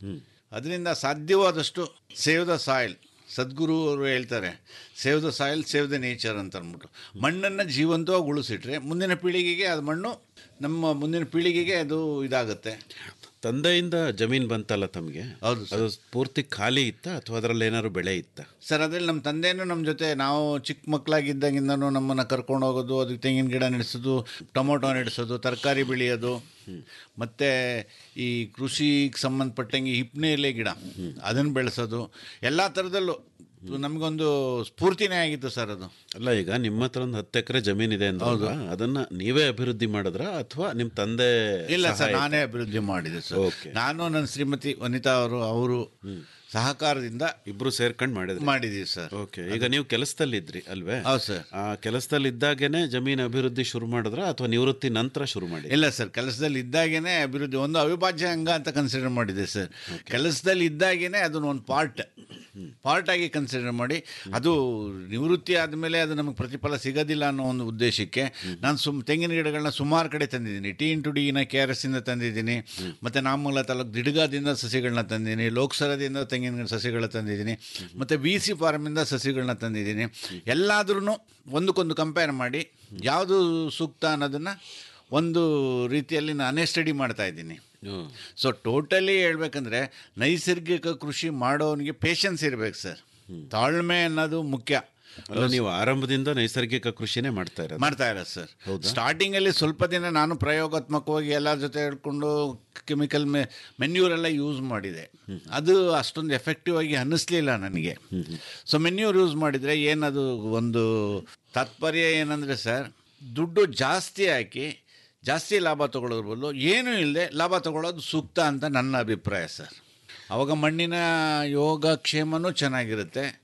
ಅದರಿಂದ ಸಾಧ್ಯವಾದಷ್ಟು ಸೇವ್ ದ ಸಾಯಿಲ್ ಸದ್ಗುರು ಅವರು ಹೇಳ್ತಾರೆ save the soil save the nature ಅಂತ ಅಂದ್ಬಿಟ್ಟು ಮಣ್ಣನ್ನು ಜೀವಂತವಾಗಿ ಉಳಿಸಿಟ್ರೆ ಮುಂದಿನ ಪೀಳಿಗೆಗೆ ಅದು ಮಣ್ಣು ನಮ್ಮ ಮುಂದಿನ ಪೀಳಿಗೆಗೆ ಅದು ಇದಾಗುತ್ತೆ ತಂದೆಯಿಂದ ಜಮೀನು ಬಂತಲ್ಲ ತಮಗೆ ಹೌದು ಅದು ಪೂರ್ತಿ ಖಾಲಿ ಇತ್ತಾ ಅಥವಾ ಅದರಲ್ಲಿ ಏನಾದ್ರು ಬೆಳೆ ಇತ್ತಾ ಸರ್ ಅದ್ರಲ್ಲಿ ನಮ್ಮ ತಂದೆನೂ ನಮ್ಮ ಜೊತೆ ನಾವು ಚಿಕ್ಕ ಮಕ್ಕಳಾಗಿದ್ದಾಗಿಂದನೂ ನಮ್ಮನ್ನು ಕರ್ಕೊಂಡು ಹೋಗೋದು ಅದಕ್ಕೆ ತೆಂಗಿನ ಗಿಡ ನಡೆಸೋದು ಟೊಮೊಟೊ ನಡೆಸೋದು ತರಕಾರಿ ಬೆಳೆಯೋದು ಮತ್ತು ಈ ಕೃಷಿಗೆ ಸಂಬಂಧಪಟ್ಟಂಗೆ ಹಿಪ್ನೆ ಎಲೆ ಗಿಡ ಅದನ್ನು ಬೆಳೆಸೋದು ಎಲ್ಲ ಥರದಲ್ಲೂ ನಮಗೊಂದು ಸ್ಫೂರ್ತಿನೇ ಆಗಿತ್ತು ಸರ್ ಅದು ಅಲ್ಲ ಈಗ ನಿಮ್ಮ ಹತ್ರ ಒಂದು ಹತ್ತು ಎಕರೆ ಜಮೀನಿದೆ ಅಂದ್ರೆ ಅದನ್ನ ನೀವೇ ಅಭಿವೃದ್ಧಿ ಮಾಡಿದ್ರ ಅಥವಾ ನಿಮ್ಮ ತಂದೆ ಇಲ್ಲ ಸರ್ ಸಹಾಯ ನಾನೇ ಅಭಿವೃದ್ಧಿ ಮಾಡಿದೆ ಸರ್ Okay. ನಾನು ನನ್ನ ಶ್ರೀಮತಿ ವನಿತಾ ಅವರು ಅವರು ಸಹಕಾರದಿಂದ ಇಬ್ರು ಸೇರ್ಕೊಂಡು ಮಾಡಿದ್ರಿ ಮಾಡಿದ್ದೀವಿ ಸರ್ ಓಕೆ ಈಗ ನೀವು ಕೆಲಸದಲ್ಲಿದ್ರಿ ಅಲ್ವೇ ಹೌದು ಸರ್ ಆ ಕೆಲಸದಲ್ಲಿ ಇದ್ದಾಗೇನೆ ಜಮೀನು ಅಭಿವೃದ್ಧಿ ಶುರು ಮಾಡಿದ್ರ ಅಥವಾ ನಿವೃತ್ತಿ ನಂತರ ಶುರು ಮಾಡಿ ಇಲ್ಲ ಸರ್ ಕೆಲಸದಲ್ಲಿ ಇದ್ದಾಗೇನೆ ಅಭಿವೃದ್ಧಿ ಒಂದು ಅವಿಭಾಜ್ಯ ಅಂಗ ಅಂತ ಕನ್ಸಿಡರ್ ಮಾಡಿದೆ ಸರ್ ಕೆಲಸದಲ್ಲಿ ಇದ್ದಾಗೇನೆ ಅದನ್ನ ಒಂದು ಪಾರ್ಟ್ ಪಾರ್ಟ್ ಆಗಿ ಕನ್ಸಿಡರ್ ಮಾಡಿ ಅದು ನಿವೃತ್ತಿ ಆದಮೇಲೆ ಅದು ನಮಗೆ ಪ್ರತಿಫಲ ಸಿಗೋದಿಲ್ಲ ಅನ್ನೋ ಒಂದು ಉದ್ದೇಶಕ್ಕೆ ನಾನು ಸುಮ್ ತೆಂಗಿನ ಗಿಡಗಳನ್ನ ಸುಮಾರು ಕಡೆ ತಂದಿದ್ದೀನಿ ಟಿ ಇಂಟು ಡಿನ ಕೆ ಆರ್ ಎಸ್ ಇಂದ ತಂದಿದ್ದೀನಿ ಮತ್ತು ನಾಮೂಲ ತಾಲೂಕು ದಿಡ್ಗಾದಿಂದ ಸಸಿಗಳನ್ನ ತಂದಿದ್ದೀನಿ ಲೋಕಸರದಿಂದ ತೆಂಗಿನ ಸಸಿಗಳ ತಂದಿದ್ದೀನಿ ಮತ್ತು ವಿ ಸಿ ಫಾರ್ಮಿಂದ ಸಸಿಗಳನ್ನ ತಂದಿದ್ದೀನಿ ಎಲ್ಲಾದ್ರೂ ಒಂದಕ್ಕೊಂದು ಕಂಪೇರ್ ಮಾಡಿ ಯಾವುದು ಸೂಕ್ತ ಅನ್ನೋದನ್ನು ಒಂದು ರೀತಿಯಲ್ಲಿ ನಾನೇ ಸ್ಟಡಿ ಮಾಡ್ತಾ ಇದ್ದೀನಿ ಸೊ ಟೋಟಲಿ ಹೇಳ್ಬೇಕಂದ್ರೆ ನೈಸರ್ಗಿಕ ಕೃಷಿ ಮಾಡೋನಿಗೆ ಪೇಷನ್ಸ್ ಇರಬೇಕು ಸರ್ ತಾಳ್ಮೆ ಅನ್ನೋದು ಮುಖ್ಯ ಅಲ್ಲ ನೀವು ಆರಂಭದಿಂದ ನೈಸರ್ಗಿಕ ಕೃಷಿನೇ ಮಾಡ್ತಾ ಇರೋದು ಮಾಡ್ತಾ ಇರೋದು ಸರ್ ಸ್ಟಾರ್ಟಿಂಗಲ್ಲಿ ಸ್ವಲ್ಪ ದಿನ ನಾನು ಪ್ರಯೋಗಾತ್ಮಕವಾಗಿ ಎಲ್ಲರ ಜೊತೆ ಹೇಳ್ಕೊಂಡು ಕೆಮಿಕಲ್ ಮೆ ಮೆನ್ಯೂರೆಲ್ಲ ಯೂಸ್ ಮಾಡಿದೆ ಅದು ಅಷ್ಟೊಂದು ಎಫೆಕ್ಟಿವ್ ಆಗಿ ಅನ್ನಿಸ್ಲಿಲ್ಲ ನನಗೆ ಸೊ ಮೆನ್ಯೂರ್ ಯೂಸ್ ಮಾಡಿದರೆ ಏನದು ಒಂದು ತಾತ್ಪರ್ಯ ಏನಂದರೆ ಸರ್ ದುಡ್ಡು ಜಾಸ್ತಿ ಹಾಕಿ ಜಾಸ್ತಿ ಲಾಭ ತಗೊಳ್ಳೋದ್ರ ಬದಲು ಏನೂ ಇಲ್ಲದೆ ಲಾಭ ತಗೊಳ್ಳೋದು ಸೂಕ್ತ ಅಂತ ನನ್ನ ಅಭಿಪ್ರಾಯ ಸರ್ ಅವಾಗ ಮಣ್ಣಿನ ಯೋಗಕ್ಷೇಮನೂ ಚೆನ್ನಾಗಿರುತ್ತೆ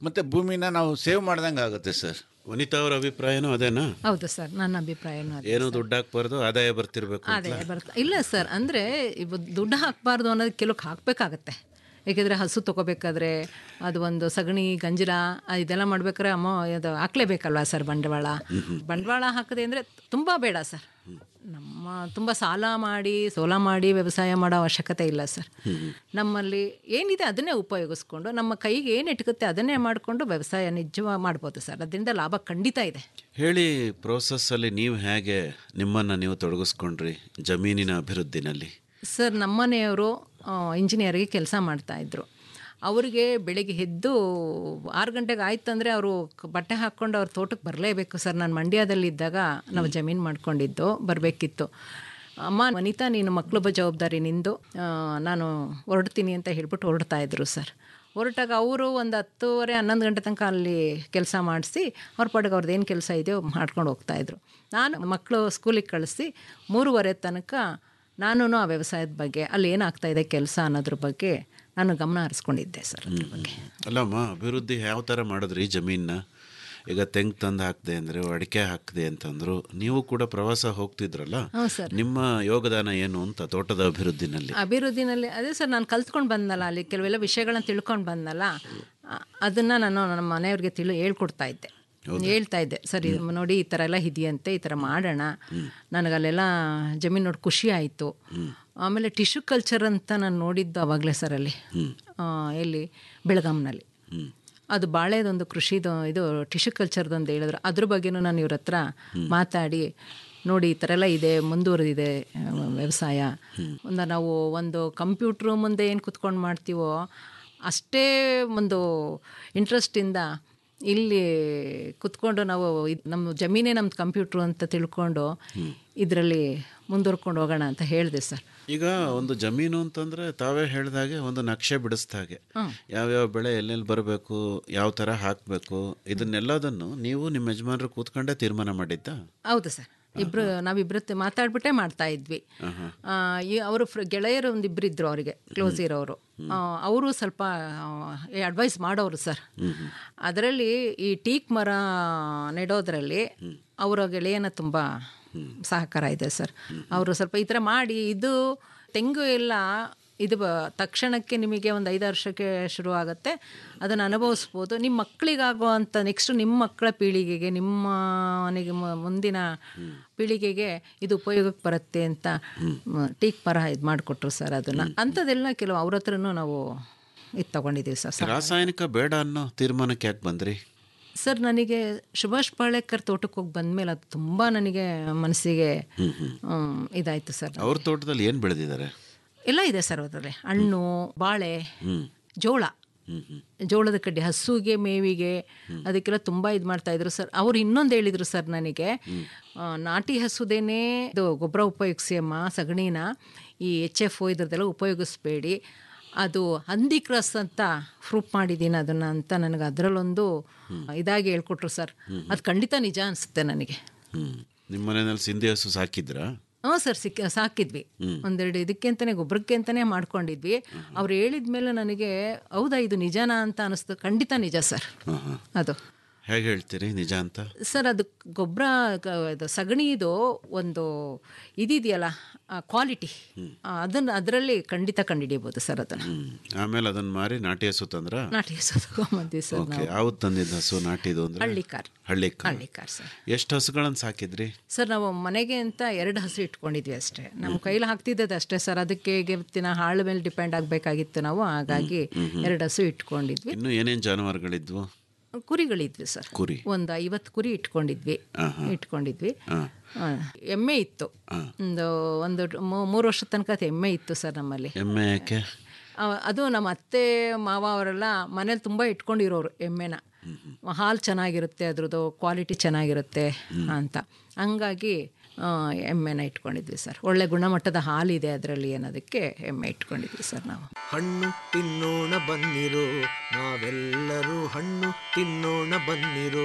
ಮತ್ತು ಭೂಮಿನ ನಾವು ಸೇವ್ ಮಾಡ್ದಂಗೆ ಆಗುತ್ತೆ ಸರ್ ವನಿತಾ ಅವರ ಅಭಿಪ್ರಾಯನೂ ಅದೇನಾ ಹೌದು ಸರ್ ನನ್ನ ಅಭಿಪ್ರಾಯನೂ ಅದೇ ಏನು ದುಡ್ಡು ಹಾಕ್ಬಾರ್ದು ಆದಾಯ ಬರ್ತಿರ್ಬೇಕು ಅಂತ ಅದೇ ಬರ್ತಾ ಇಲ್ಲ ಸರ್ ಅಂದರೆ ಇವು ದುಡ್ಡು ಹಾಕಬಾರ್ದು ಅನ್ನೋದು ಕೆಲವಕ್ಕೆ ಹಾಕಬೇಕಾಗತ್ತೆ ಏಕೆಂದರೆ ಹಸು ತೊಗೋಬೇಕಾದ್ರೆ ಅದು ಒಂದು ಸಗಣಿ ಗಂಜಲ ಇದೆಲ್ಲ ಮಾಡ್ಬೇಕಾದ್ರೆ ಅಮ್ಮ ಅದು ಹಾಕ್ಲೇಬೇಕಲ್ವಾ ಸರ್ ಬಂಡವಾಳ ಬಂಡವಾಳ ಹಾಕದೆ ಅಂದರೆ ತುಂಬ ಬೇಡ ಸರ್ ನಮ್ಮ ತುಂಬ ಸಾಲ ಮಾಡಿ ಸೋಲ ಮಾಡಿ ವ್ಯವಸಾಯ ಮಾಡೋ ಅವಶ್ಯಕತೆ ಇಲ್ಲ ಸರ್ ನಮ್ಮಲ್ಲಿ ಏನಿದೆ ಅದನ್ನೇ ಉಪಯೋಗಿಸ್ಕೊಂಡು ನಮ್ಮ ಕೈಗೆ ಏನು ಇಟ್ಕುತ್ತೆ ಅದನ್ನೇ ಮಾಡಿಕೊಂಡು ವ್ಯವಸಾಯ ನಿಜವಾಗಿ ಮಾಡ್ಬೋದು ಸರ್ ಅದರಿಂದ ಲಾಭ ಖಂಡಿತ ಇದೆ ಹೇಳಿ ಪ್ರೋಸೆಸ್ಸಲ್ಲಿ ನೀವು ಹೇಗೆ ನಿಮ್ಮನ್ನು ನೀವು ತೊಡಗಿಸ್ಕೊಂಡ್ರಿ ಜಮೀನಿನ ಅಭಿವೃದ್ಧಿನಲ್ಲಿ ಸರ್ ನಮ್ಮನೆಯವರು ಇಂಜಿನಿಯರ್ಗೆ ಕೆಲಸ ಮಾಡ್ತಾಯಿದ್ರು ಅವರಿಗೆ ಬೆಳಿಗ್ಗೆ ಎದ್ದು ಆರು ಗಂಟೆಗೆ ಆಯ್ತು ಅಂದರೆ ಅವರು ಬಟ್ಟೆ ಹಾಕ್ಕೊಂಡು ಅವ್ರ ತೋಟಕ್ಕೆ ಬರಲೇಬೇಕು ಸರ್ ನಾನು ಮಂಡ್ಯದಲ್ಲಿದ್ದಾಗ ನಾವು ಜಮೀನು ಮಾಡ್ಕೊಂಡಿದ್ದು ಬರಬೇಕಿತ್ತು ಅಮ್ಮ ವನಿತಾ ನೀನು ಮಕ್ಕಳೊಬ್ಬ ಜವಾಬ್ದಾರಿ ನಿಂದು ಆ, ನಾನು ಹೊರಡ್ತೀನಿ ಅಂತ ಹೇಳ್ಬಿಟ್ಟು ಹೊರಡ್ತಾ ಇದ್ರು ಸರ್ ಹೊರಟಾಗ ಅವರು ಒಂದು ಹತ್ತುವರೆ ಹನ್ನೊಂದು ಗಂಟೆ ತನಕ ಅಲ್ಲಿ ಕೆಲಸ ಮಾಡಿಸಿ ಅವ್ರ ಪಾಡಿಗೆ ಅವ್ರದ್ದು ಏನು ಕೆಲಸ ಇದೆಯೋ ಮಾಡ್ಕೊಂಡು ಹೋಗ್ತಾಯಿದ್ರು ನಾನು ಮಕ್ಕಳು ಸ್ಕೂಲಿಗೆ ಕಳಿಸಿ ಮೂರುವರೆ ತನಕ ನಾನು ಆ ವ್ಯವಸಾಯದ ಬಗ್ಗೆ ಅಲ್ಲಿ ಏನಾಗ್ತಾ ಇದೆ ಕೆಲಸ ಅನ್ನೋದ್ರ ಬಗ್ಗೆ ನಾನು ಗಮನ ಹರಿಸ್ಕೊಂಡಿದ್ದೆ ಸರ್ ಅದ್ರ ಬಗ್ಗೆ ಅಲ್ಲಮ್ಮ ಅಭಿವೃದ್ಧಿ ಯಾವ ಥರ ಮಾಡಿದ್ರಿ ಜಮೀನನ್ನ ಈಗ ತೆಂಗು ತಂದು ಹಾಕ್ದೆ ಅಂದರೆ ಅಡಿಕೆ ಹಾಕಿದೆ ಅಂತಂದ್ರು ನೀವು ಕೂಡ ಪ್ರವಾಸ ಹೋಗ್ತಿದ್ರಲ್ಲ ಹ್ಞೂ ಸರ್ ನಿಮ್ಮ ಯೋಗದಾನ ಏನು ಅಂತ ತೋಟದ ಅಭಿವೃದ್ಧಿನಲ್ಲಿ ಅಭಿವೃದ್ಧಿನಲ್ಲಿ ಅದೇ ಸರ್ ನಾನು ಕಲ್ತ್ಕೊಂಡು ಬಂದಲ್ಲ ಅಲ್ಲಿ ಕೆಲವೆಲ್ಲ ವಿಷಯಗಳನ್ನ ತಿಳ್ಕೊಂಡು ಬಂದಲ್ಲ ಆ- ಅದನ್ನ ನಾನು ನಮ್ಮ ಮನೆಯವ್ರಿಗೆ ತಿಳಿ ಹೇಳ್ಕೊಡ್ತಾ ಇದ್ದೆ ಹೇಳ್ತಾ ಇದ್ದೆ ಸರಿ ನೋಡಿ ಈ ಥರ ಎಲ್ಲ ಇದೆಯಂತೆ ಈ ಥರ ಮಾಡೋಣ ನನಗಲ್ಲೆಲ್ಲ ಜಮೀನು ನೋಡಿ ಖುಷಿ ಆಯಿತು ಆಮೇಲೆ ಟಿಶ್ಯೂ ಕಲ್ಚರ್ ಅಂತ ನಾನು ನೋಡಿದ್ದು ಅವಾಗಲೇ ಸರ್ ಅಲ್ಲಿ ಆ, ಎಲ್ಲಿ ಬೆಳಗಾಂನಲ್ಲಿ ಅದು ಬಾಳೆದೊಂದು ಕೃಷಿದು ಇದು ಟಿಶ್ಯೂ ಕಲ್ಚರ್ದೊಂದು ಹೇಳಿದ್ರು ಅದ್ರ ಬಗ್ಗೆನೂ ನಾನು ಇವ್ರ ಹತ್ರ ಮಾತಾಡಿ ನೋಡಿ ಈ ಥರ ಎಲ್ಲ ಇದೆ ಮುಂದುವರೆದಿದೆ ಆ, ವ್ಯವಸಾಯ ಒಂದು ನಾವು ಒಂದು ಕಂಪ್ಯೂಟ್ರು ಮುಂದೆ ಏನು ಕುತ್ಕೊಂಡು ಮಾಡ್ತೀವೋ ಅಷ್ಟೇ ಒಂದು ಇಂಟ್ರೆಸ್ಟಿಂದ ಇಲ್ಲಿ ಕುತ್ಕೊಂಡು ನಾವು ಇದ್- ನಮ್ಮ ಜಮೀನೇ ನಮ್ದು ಕಂಪ್ಯೂಟ್ರು ಅಂತ ತಿಳ್ಕೊಂಡು ಇದರಲ್ಲಿ ಮುಂದುವರ್ಕೊಂಡು ಹೋಗೋಣ ಅಂತ ಹೇಳಿದೆ ಸರ್ ಈಗ ಒಂದು ಜಮೀನು ಅಂತಂದ್ರೆ ತಾವೇ ಹೇಳ್ದಾಗೆ ಒಂದು ನಕ್ಷೆ ಬಿಡಿಸ್ದ ಹಾಗೆ ಯಾವ್ಯಾವ ಬೆಳೆ ಎಲ್ಲೆಲ್ಲಿ ಬರಬೇಕು ಯಾವ ಥರ ಹಾಕಬೇಕು ಇದನ್ನೆಲ್ಲದನ್ನು ನೀವು ನಿಮ್ಮ ಯಜಮಾನರು ಕೂತ್ಕೊಂಡೇ ತೀರ್ಮಾನ ಮಾಡಿದ್ದ ಹೌದು ಸರ್ ಇಬ್ರು ನಾವಿಬ್ರು ಮಾತಾಡ್ಬಿಟ್ಟೆ ಮಾಡ್ತಾ ಇದ್ವಿ ಆ, ಈ ಅವರು ಫ್ರ ಗೆಳೆಯರು ಒಂದು ಇಬ್ರು ಇದ್ರು ಅವರಿಗೆ ಕ್ಲೋಸ್ ಇರೋರು ಅವರು ಸ್ವಲ್ಪ ಅಡ್ವೈಸ್ ಮಾಡೋರು ಸರ್ ಅದರಲ್ಲಿ ಈ ಟೀಕ್ ಮರ ನೆಡೋದ್ರಲ್ಲಿ ಅವರ ಗೆಳೆಯನ ತುಂಬ ಸಹಕಾರ ಇದೆ ಸರ್ ಅವರು ಸ್ವಲ್ಪ ಈ ಥರ ಮಾಡಿ ಇದು ತೆಂಗು ಎಲ್ಲ ಇದು ಬ ತಕ್ಷಣಕ್ಕೆ ನಿಮಗೆ ಒಂದು ಐದು ವರ್ಷಕ್ಕೆ ಶುರು ಆಗುತ್ತೆ ಅದನ್ನು ಅನುಭವಿಸ್ಬೋದು ನಿಮ್ಮ ಮಕ್ಕಳಿಗಾಗೋ ಅಂತ ನೆಕ್ಸ್ಟ್ ನಿಮ್ಮ ಮಕ್ಕಳ ಪೀಳಿಗೆಗೆ ನಿಮ್ಮ ಮನೆಗೆ ಮು- ಮುಂದಿನ ಪೀಳಿಗೆಗೆ ಇದು ಉಪಯೋಗಕ್ಕೆ ಬರುತ್ತೆ ಅಂತ ಮ, ಟೀಕ್ ಮರ ಇದು ಮಾಡಿಕೊಟ್ರು ಸರ್ ಅದನ್ನು ಅಂಥದ್ದೆಲ್ಲ ಕೆಲವು ಅವ್ರ ಹತ್ರನೂ ನಾವು ಇದು ತೊಗೊಂಡಿದ್ದೀವಿ ಸರ್ ಸರ್ ರಾಸಾಯನಿಕ ಬೇಡ ಅನ್ನೋ ತೀರ್ಮಾನಕ್ಕೆ ಯಾಕೆ ಬಂದ್ರಿ ಸರ್ ನನಗೆ ಸುಭಾಷ್ ಪಾಳೇಕರ್ ತೋಟಕ್ಕೆ ಹೋಗಿ ಬಂದಮೇಲೆ ಅದು ತುಂಬ ನನಗೆ ಮನಸ್ಸಿಗೆ ಹ್ಮ್, ಇದಾಯಿತು ಸರ್ ಅವ್ರ ತೋಟದಲ್ಲಿ ಏನು ಬೆಳೆದಿದ್ದಾರೆ ಎಲ್ಲ ಇದೆ ಸರ್ ಅದರಲ್ಲಿ ಹಣ್ಣು ಬಾಳೆ ಜೋಳ ಜೋಳದ ಕಡ್ಡಿ ಹಸುಗೆ ಮೇವಿಗೆ ಅದಕ್ಕೆಲ್ಲ ತುಂಬ ಇದು ಮಾಡ್ತಾ ಇದ್ರು ಸರ್ ಅವ್ರು ಇನ್ನೊಂದು ಹೇಳಿದರು ಸರ್ ನನಗೆ ಆ, ನಾಟಿ ಹಸುದೇನೆ ಇದು ಗೊಬ್ಬರ ಉಪಯೋಗಿಸಿ ಅಮ್ಮ ಸಗಣಿನ ಈ ಎಚ್ ಎಫ್ ಒ ಇದ್ರದ್ದೆಲ್ಲ ಉಪಯೋಗಿಸ್ಬೇಡಿ ಅದು ಹಂದಿ ಕ್ರಾಸ್ ಅಂತ ಪ್ರೂಫ್ ಮಾಡಿದ್ದೀನಿ ಅದನ್ನು ಅಂತ ನನಗೆ ಅದರಲ್ಲೊಂದು ಇದಾಗಿ ಹೇಳ್ಕೊಟ್ರು ಸರ್ ಅದು ಖಂಡಿತ ನಿಜ ಅನಿಸುತ್ತೆ ನನಗೆ ಹ್ಞೂ ನಿಮ್ಮ ಮನೆಯಲ್ಲಿ ಸಿಂಧಿ ಹಸು ಸಾಕಿದ್ರಾ ಹ್ಞೂ ಸರ್ ಸಿಕ್ಕ ಸಾಕಿದ್ವಿ ಒಂದೆರಡು ಇದಕ್ಕೆ ಅಂತಲೇ ಗೊಬ್ಬರಕ್ಕೆ ಅಂತಲೇ ಮಾಡ್ಕೊಂಡಿದ್ವಿ ಅವ್ರು ಹೇಳಿದ ಮೇಲೆ ನನಗೆ ಹೌದಾ ಇದು ನಿಜನಾ ಅಂತ ಅನಿಸ್ತು ಖಂಡಿತ ನಿಜ ಸರ್ ಅದು ಹೇಗೆ ಹೇಳ್ತೀರಿ ನಿಜ ಅಂತ ಸರ್ ಅದು ಗೊಬ್ಬರ ಇದು ಸಗಣಿದು ಒಂದು ಇದಿದೆಯಲ್ಲ ಕ್ವಾಲಿಟಿ ಅದನ್ನು ಅದರಲ್ಲಿ ಖಂಡಿತ ಕಂಡುಹಿಡಿಯಬೋದು ಸರ್ ಅದನ್ನು ಹ್ಮ್. ಆಮೇಲೆ ಅದನ್ನ ಮಾರಿ ನಾಟಿ ಹಸು ತಂದ್ರ ನಾಟಿ ಹಸು ತಗೊಂಬಂದ್ವಿ ಸರ್ ಓಕೆ ನಾವು ಯಾವ್ದು ತಂದಿದ್ದು ಹಸು ನಾಟಿದು ಅಂದ್ರೆ ಹಳ್ಳಿಕಾರ್ ಹಳ್ಳಿಕಾರ್ ಹಳ್ಳಿಕಾರ್ ಸರ್ ಎಷ್ಟು ಹಸುಗಳನ್ನು ಸಾಕಿದ್ರಿ ಸರ್ ನಾವು ಮನೆಗೆ ಅಂತ ಎರಡು ಹಸು ಇಟ್ಕೊಂಡಿದ್ವಿ ಅಷ್ಟೇ ನಮ್ಮ ಕೈಲಿ ಹಾಕ್ತಿದ್ದದ್ದು ಅಷ್ಟೇ ಸರ್ ಅದಕ್ಕೆ ಇವತ್ತಿನ ಹಾಳು ಮೇಲೆ ಡಿಪೆಂಡ್ ಆಗಬೇಕಾಗಿತ್ತು ನಾವು ಹಾಗಾಗಿ ಎರಡು ಹಸು ಇಟ್ಕೊಂಡಿದ್ವಿ ಇನ್ನು ಏನೇನು ಜಾನುವಾರುಗಳಿದ್ವು ಕುರಿಗಳಿದ್ವಿ ಸರ್ ಕುರಿ ಒಂದು ಐವತ್ತು ಕುರಿ ಇಟ್ಕೊಂಡಿದ್ವಿ ಆಹಾ. ಇಟ್ಕೊಂಡಿದ್ವಿ ಹಾ. ಆ, ಎಮ್ಮೆ ಇತ್ತು ಒಂದು ಒಂದು ಮೂ- ಮೂರು ವರ್ಷದ ತನಕ ಅದು ಎಮ್ಮೆ ಇತ್ತು ಸರ್ ನಮ್ಮಲ್ಲಿ ಎಮ್ಮೆ ಯಾಕೆ ಆ, ಅದು ನಮ್ಮ ಅತ್ತೆ ಮಾವ ಅವರೆಲ್ಲ ಮನೇಲಿ ತುಂಬ ಇಟ್ಕೊಂಡಿರೋರು ಎಮ್ಮೆನ ಹಾಲು ಚೆನ್ನಾಗಿರುತ್ತೆ ಅದ್ರದ್ದು ಕ್ವಾಲಿಟಿ ಚೆನ್ನಾಗಿರುತ್ತೆ ಅಂತ ಹಂಗಾಗಿ ಆ, ಎಮ್ಮೆನ ಇಟ್ಕೊಂಡಿದ್ವಿ ಸರ್ ಒಳ್ಳೆ ಗುಣಮಟ್ಟದ ಹಾಲಿದೆ ಅದರಲ್ಲಿ ಅನ್ನೋದಕ್ಕೆ ಎಮ್ಮೆ ಇಟ್ಕೊಂಡಿದ್ವಿ ಸರ್ ನಾವು ಹಣ್ಣು ತಿನ್ನೋಣ ಬನ್ನಿರೋ ನಾವೆಲ್ಲರೂ ಹಣ್ಣು ತಿನ್ನೋಣ ಬನ್ನಿರೋ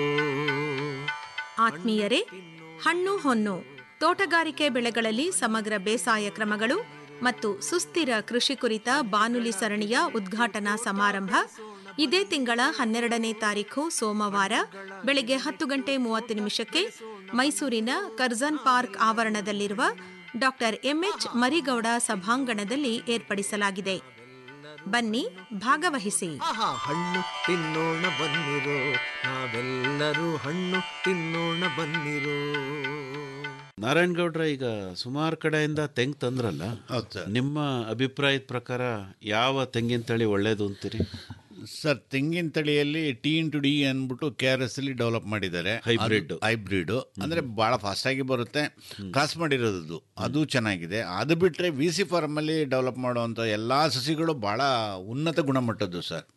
ಆತ್ಮೀಯರೇ ಹಣ್ಣು ಹೊನ್ನು ತೋಟಗಾರಿಕೆ ಬೆಳೆಗಳಲ್ಲಿ ಸಮಗ್ರ ಬೇಸಾಯ ಕ್ರಮಗಳು ಮತ್ತು ಸುಸ್ಥಿರ ಕೃಷಿ ಕುರಿತ ಬಾನುಲಿ ಸರಣಿಯ ಉದ್ಘಾಟನಾ ಸಮಾರಂಭ ಇದೇ ತಿಂಗಳ ಹನ್ನೆರಡನೇ ತಾರೀಖು ಸೋಮವಾರ ಬೆಳಗ್ಗೆ ಹತ್ತು ಗಂಟೆ ಮೂವತ್ತು ನಿಮಿಷಕ್ಕೆ ಮೈಸೂರಿನ ಕರ್ಜನ್ ಪಾರ್ಕ್ ಆವರಣದಲ್ಲಿರುವ ಡಾಕ್ಟರ್ ಎಂಎಚ್ ಮರಿಗೌಡ ಸಭಾಂಗಣದಲ್ಲಿ ಏರ್ಪಡಿಸಲಾಗಿದೆ ಬನ್ನಿ ಭಾಗವಹಿಸಿ ಆಹಾ ಹಣ್ಣು ತಿನ್ನೋಣ ಬನ್ನಿರೋ ನಾವೆಲ್ಲರೂ ಹಣ್ಣು ತಿನ್ನೋಣ ಬನ್ನಿರೋ ನಾರಾಯಣಗೌಡ್ರ ಈಗ ಸುಮಾರು ಕಡೆಯಿಂದ ತೆಂಗು ತಂದ್ರಲ್ಲ ನಿಮ್ಮ ಅಭಿಪ್ರಾಯದ ಪ್ರಕಾರ ಯಾವ ತೆಂಗಿನ ತಳಿ ಒಳ್ಳೇದು ಅಂತೀರಿ ಸರ್ ತೆಂಗಿನ ತಳಿಯಲ್ಲಿ ಟಿ ಇಂಟು ಡಿ ಅಂದ್ಬಿಟ್ಟು ಕೆ ಆರ್ ಎಸ್ ಅಲ್ಲಿ ಡೆವಲಪ್ ಮಾಡಿದ್ದಾರೆ Hybrid. ಹೈಬ್ರಿಡ್ ಅಂದ್ರೆ ಬಹಳ ಫಾಸ್ಟ್ ಆಗಿ ಬರುತ್ತೆ ಕ್ರಾಸ್ ಮಾಡಿರೋದು ಅದು ಚೆನ್ನಾಗಿದೆ ಅದು ಬಿಟ್ರೆ ವಿ ಸಿ ಫಾರ್ಮ್ ಅಲ್ಲಿ ಡೆವಲಪ್ ಮಾಡುವಂತ ಎಲ್ಲಾ ಸಸಿಗಳು ಬಹಳ ಉನ್ನತ ಗುಣಮಟ್ಟದ್ದು ಸರ್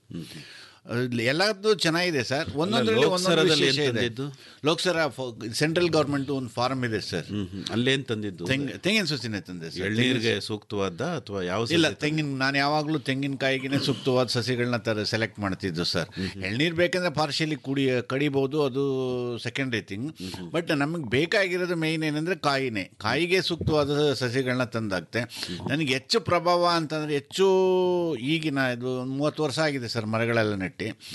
ಎಲ್ಲದೂ ಚೆನ್ನಾಗಿದೆ ಸರ್ ಒಂದೊಂದರಲ್ಲಿ ಒಂದೊಂದು ಲೋಕಸರದಲ್ಲಿ ವಿಶೇಷ ಏನ್ ಇದೆ ತಂದಿದ್ದು? ಲೋಕಸರ ಸೆಂಟ್ರಲ್ ಗವರ್ಮೆಂಟ್ ಒಂದು ಫಾರ್ಮ್ ಇದೆ ಸರ್ ಅಲ್ಲೇನ್ ತಂದಿದ್ದು ತೆಂಗ್ ತೆಂಗಿನ ಸಸಿನೇ ತಂದೆ ಸರ್ ಎಳ್ನೀರಿಗೆ ಸೂಕ್ತವಾದ ಅಥವಾ ಯಾವ ಸಸಿ ಇಲ್ಲ ತೆಂಗಿನ ನಾನು ಯಾವಾಗಲೂ ತೆಂಗಿನಕಾಯಿಗೆ ಸೂಕ್ತವಾದ ಸಸಿಗಳನ್ನ ತರ ಸೆಲೆಕ್ಟ್ ಮಾಡ್ತಿದ್ದು ಸರ್ ಎಳ್ನೀರು ಬೇಕಂದ್ರೆ ಪಾರ್ಶಿಯಲಿ ಕುಡಿ ಕಡಿಬೋದು ಅದು ಸೆಕೆಂಡ್ರಿ ಥಿಂಗ್ ಬಟ್ ನಮಗೆ ಬೇಕಾಗಿರೋದು ಮೇಯ್ನ್ ಏನಂದ್ರೆ ಕಾಯಿನೇ ಕಾಯಿಗೆ ಸೂಕ್ತವಾದ ಸಸಿಗಳನ್ನ ತಂದಾಗ್ತೆ ನನಗೆ ಹೆಚ್ಚು ಪ್ರಭಾವ ಅಂತಂದ್ರೆ ಹೆಚ್ಚು ಈಗಿನ ಇದು ಒಂದು ಮೂವತ್ತು ವರ್ಷ ಆಗಿದೆ ಸರ್ ಮರಗಳೆಲ್ಲ ನೆಟ್ಟಿ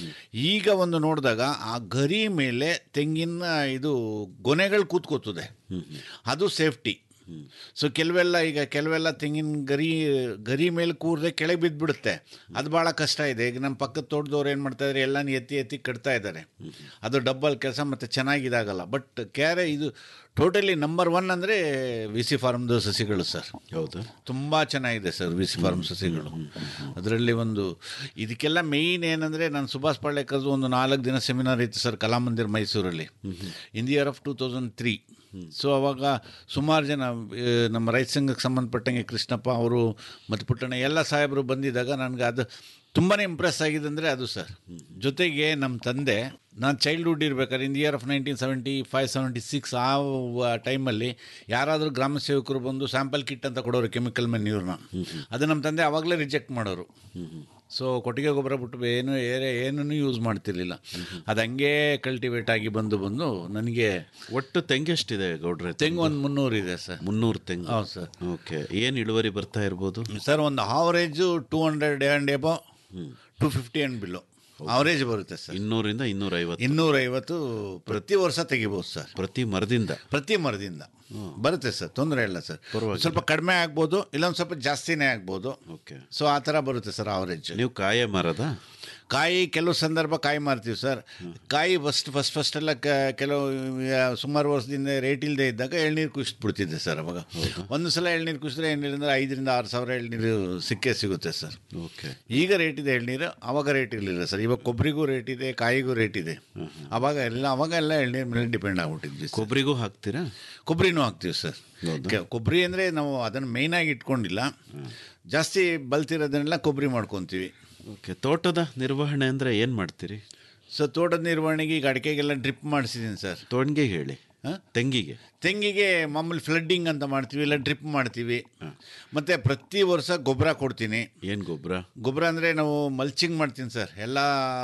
ಈಗ ಒಂದು ನೋಡಿದಾಗ ಆ ಗರಿ ಮೇಲೆ ತೆಂಗಿನ ಇದು ಗೊನೆಗಳು ಕೂತ್ಕೋತದೆ ಅದು ಸೇಫ್ಟಿ ಸೊ ಕೆಲವೆಲ್ಲ ಈಗ ಕೆಲವೆಲ್ಲ ತೆಂಗಿನ ಗರಿ ಗರಿ ಮೇಲೆ ಕೂರದೆ ಕೆಳಗೆ ಬಿದ್ದುಬಿಡುತ್ತೆ ಅದು ಭಾಳ ಕಷ್ಟ ಇದೆ ಈಗ ನಮ್ಮ ಪಕ್ಕದ ತೋಟದವ್ರು ಏನು ಮಾಡ್ತಾ ಇದ್ದಾರೆ ಎಲ್ಲಾನು ಎತ್ತಿ ಎತ್ತಿ ಕಟ್ತಾ ಇದ್ದಾರೆ ಅದು ಡಬ್ಬಲ್ ಕೆಲಸ ಮತ್ತು ಚೆನ್ನಾಗಿದಾಗಲ್ಲ ಬಟ್ ಕ್ಯಾರೆ ಇದು ಟೋಟಲಿ ನಂಬರ್ ಒನ್ ಅಂದರೆ ವಿ ಸಿ ಫಾರ್ಮ್ದು ಸಸಿಗಳು ಸರ್ ಹೌದು ತುಂಬ ಚೆನ್ನಾಗಿದೆ ಸರ್ ವಿ ಸಿ ಫಾರ್ಮ್ ಸಸಿಗಳು ಅದರಲ್ಲಿ ಒಂದು ಇದಕ್ಕೆಲ್ಲ ಮೇಯ್ನ್ ಏನಂದರೆ ನಾನು ಸುಭಾಷ್ ಪಾಳ್ಯಕರ್ದು ಒಂದು ನಾಲ್ಕು ದಿನ ಸೆಮಿನಾರ್ ಇತ್ತು ಸರ್ ಕಲಾಮಂದಿರ್ ಮೈಸೂರಲ್ಲಿ in the year of two thousand three so ಅವಾಗ ಸುಮಾರು ಜನ ಆ, ನಮ್ಮ ರೈತ ಸಂಘಕ್ಕೆ ಸಂಬಂಧಪಟ್ಟಂಗೆ ಕೃಷ್ಣಪ್ಪ ಅವರು ಮತ್ತು ಪುಟ್ಟಣ್ಣ ಎಲ್ಲ ಸಾಹೇಬರು ಬಂದಿದ್ದಾಗ ನನಗೆ ಅದು ತುಂಬಾ ಇಂಪ್ರೆಸ್ ಆಗಿದೆ ಅಂದರೆ ಅದು ಸರ್ ಜೊತೆಗೆ ನಮ್ಮ ತಂದೆ ನಾನು ಚೈಲ್ಡ್ಹುಡ್ ಇರ್ಬೇಕಾದ್ರೆ in the year of nineteen seventy five seventy six ಆ ಟೈಮಲ್ಲಿ ಯಾರಾದರೂ ಗ್ರಾಮ ಸೇವಕರು ಬಂದು ಸ್ಯಾಂಪಲ್ ಕಿಟ್ ಅಂತ ಕೊಡೋರು ಕೆಮಿಕಲ್ ಮೆನ್ಯೂರ್ನ ಅದು ನಮ್ಮ ತಂದೆ ಆವಾಗಲೇ ರಿಜೆಕ್ಟ್ ಮಾಡೋರು ಸೊ ಕೊಟ್ಟಿಗೆ ಗೊಬ್ಬರ ಬಿಟ್ಟು ಏನು ಏರೆ ಏನೂ ಯೂಸ್ ಮಾಡ್ತಿರ್ಲಿಲ್ಲ ಅದು ಹಂಗೆ ಕಲ್ಟಿವೇಟ್ ಆಗಿ ಬಂದು ಬಂದು ನನಗೆ ಒಟ್ಟು ತೆಂಗು ಎಷ್ಟಿದೆ ಗೌಡ್ರೆ ತೆಂಗು ಒಂದು ಮುನ್ನೂರು ಇದೆ ಸರ್ ಮುನ್ನೂರು ತೆಂಗು ಹೌದು ಸರ್ ಓಕೆ ಏನು ಇಳುವರಿ ಬರ್ತಾ ಇರ್ಬೋದು ಸರ್ ಒಂದು average two hundred and above two fifty and below average ಬರುತ್ತೆ ಸರ್ ಇನ್ನೂರಿಂದ ಇನ್ನೂರೈವತ್ತು ಇನ್ನೂರೈವತ್ತು ಪ್ರತಿ ವರ್ಷ ತೆಗಿಬೋದು ಸರ್ ಪ್ರತಿ ಮರದಿಂದ ಪ್ರತಿ ಮರದಿಂದ ಬರುತ್ತೆ ಸರ್ ತೊಂದರೆ ಇಲ್ಲ ಸರ್ ಸ್ವಲ್ಪ ಕಡಿಮೆ ಆಗ್ಬೋದು ಇಲ್ಲೊಂದು ಸ್ವಲ್ಪ ಜಾಸ್ತಿನೇ ಆಗ್ಬೋದು ಓಕೆ ಸೊ ಆ ಥರ ಬರುತ್ತೆ ಸರ್ ಅವರೇಜ್ ನೀವು ಕಾಯ ಮರದ ಕಾಯಿ ಕೆಲವು ಸಂದರ್ಭ ಕಾಯಿ ಮಾರ್ತೀವಿ ಸರ್ ಕಾಯಿ ಫಸ್ಟ್ ಫಸ್ಟ್ ಫಸ್ಟ್ ಎಲ್ಲ ಕ- ಕೆಲವು ಆ, ಸುಮಾರು ವರ್ಷದಿಂದ ರೇಟ್ ಇಲ್ಲದೆ ಇದ್ದಾಗ ಎಳ್ನೀರು ಕುಸಿದ್ಬಿಡ್ತಿದ್ದೆ ಸರ್ ಅವಾಗ ಒಂದು ಸಲ ಎಳ್ನೀರು ಕುಸಿದ್ರೆ ಎಳ್ನೀರಿಂದ ಐದರಿಂದ ಆರು ಸಾವಿರ ಎಳ್ನೀರು ಸಿಕ್ಕೇ ಸಿಗುತ್ತೆ ಸರ್ ಓಕೆ ಈಗ ರೇಟ್ ಇದೆ ಎಳ್ನೀರು ಅವಾಗ ರೇಟ್ ಇರಲಿಲ್ಲ ಸರ್ ಇವಾಗ ಕೊಬ್ಬರಿಗೂ ರೇಟ್ ಇದೆ ಕಾಯಿಗೂ ರೇಟ್ ಇದೆ ಅವಾಗ ಎಲ್ಲ ಅವಾಗ ಎಲ್ಲ ಎಳ್ನೀರು ಮೇಲೆ ಡಿಪೆಂಡ್ ಆಗ್ಬಿಟ್ಟಿದ್ವಿ ಸರ್. ಕೊಬ್ಬರಿಗೂ ಹಾಕ್ತೀರಾ ಕೊಬ್ಬರಿನೂ ಹಾಕ್ತೀವಿ ಸರ್ ಕೆ- ಕೊಬ್ಬರಿ ಅಂದರೆ ನಾವು ಅದನ್ನು ಮೇಯ್ನಾಗಿ ಇಟ್ಕೊಂಡಿಲ್ಲ ಜಾಸ್ತಿ ಬಲ್ತಿರೋದನ್ನೆಲ್ಲ ಕೊಬ್ಬರಿ ಮಾಡ್ಕೊತೀವಿ ಓಕೆ ತೋಟದ ನಿರ್ವಹಣೆ ಅಂದರೆ ಏನು ಮಾಡ್ತೀರಿ ಸೊ ತೋಟದ ನಿರ್ವಹಣೆಗೆ ಈಗ ಅಡಿಕೆಗೆಲ್ಲ ಡ್ರಿಪ್ ಮಾಡಿಸಿದ್ದೀನಿ ಸರ್ ತೊಣ್ಗೆ ಹೇಳಿ ತೆಂಗಿಗೆ ತೆಂಗಿಗೆ ಮಾಮೂಲಿ ಫ್ಲಡ್ಡಿಂಗ್ ಅಂತ ಮಾಡ್ತೀವಿ ಇಲ್ಲ ಡ್ರಿಪ್ ಮಾಡ್ತೀವಿ ಮತ್ತು ಪ್ರತಿ ವರ್ಷ ಗೊಬ್ಬರ ಕೊಡ್ತೀನಿ ಏನು ಗೊಬ್ಬರ ಗೊಬ್ಬರ ಅಂದರೆ ನಾವು ಮಲ್ಚಿಂಗ್ ಮಾಡ್ತೀನಿ ಸರ್ ಎಲ್ಲ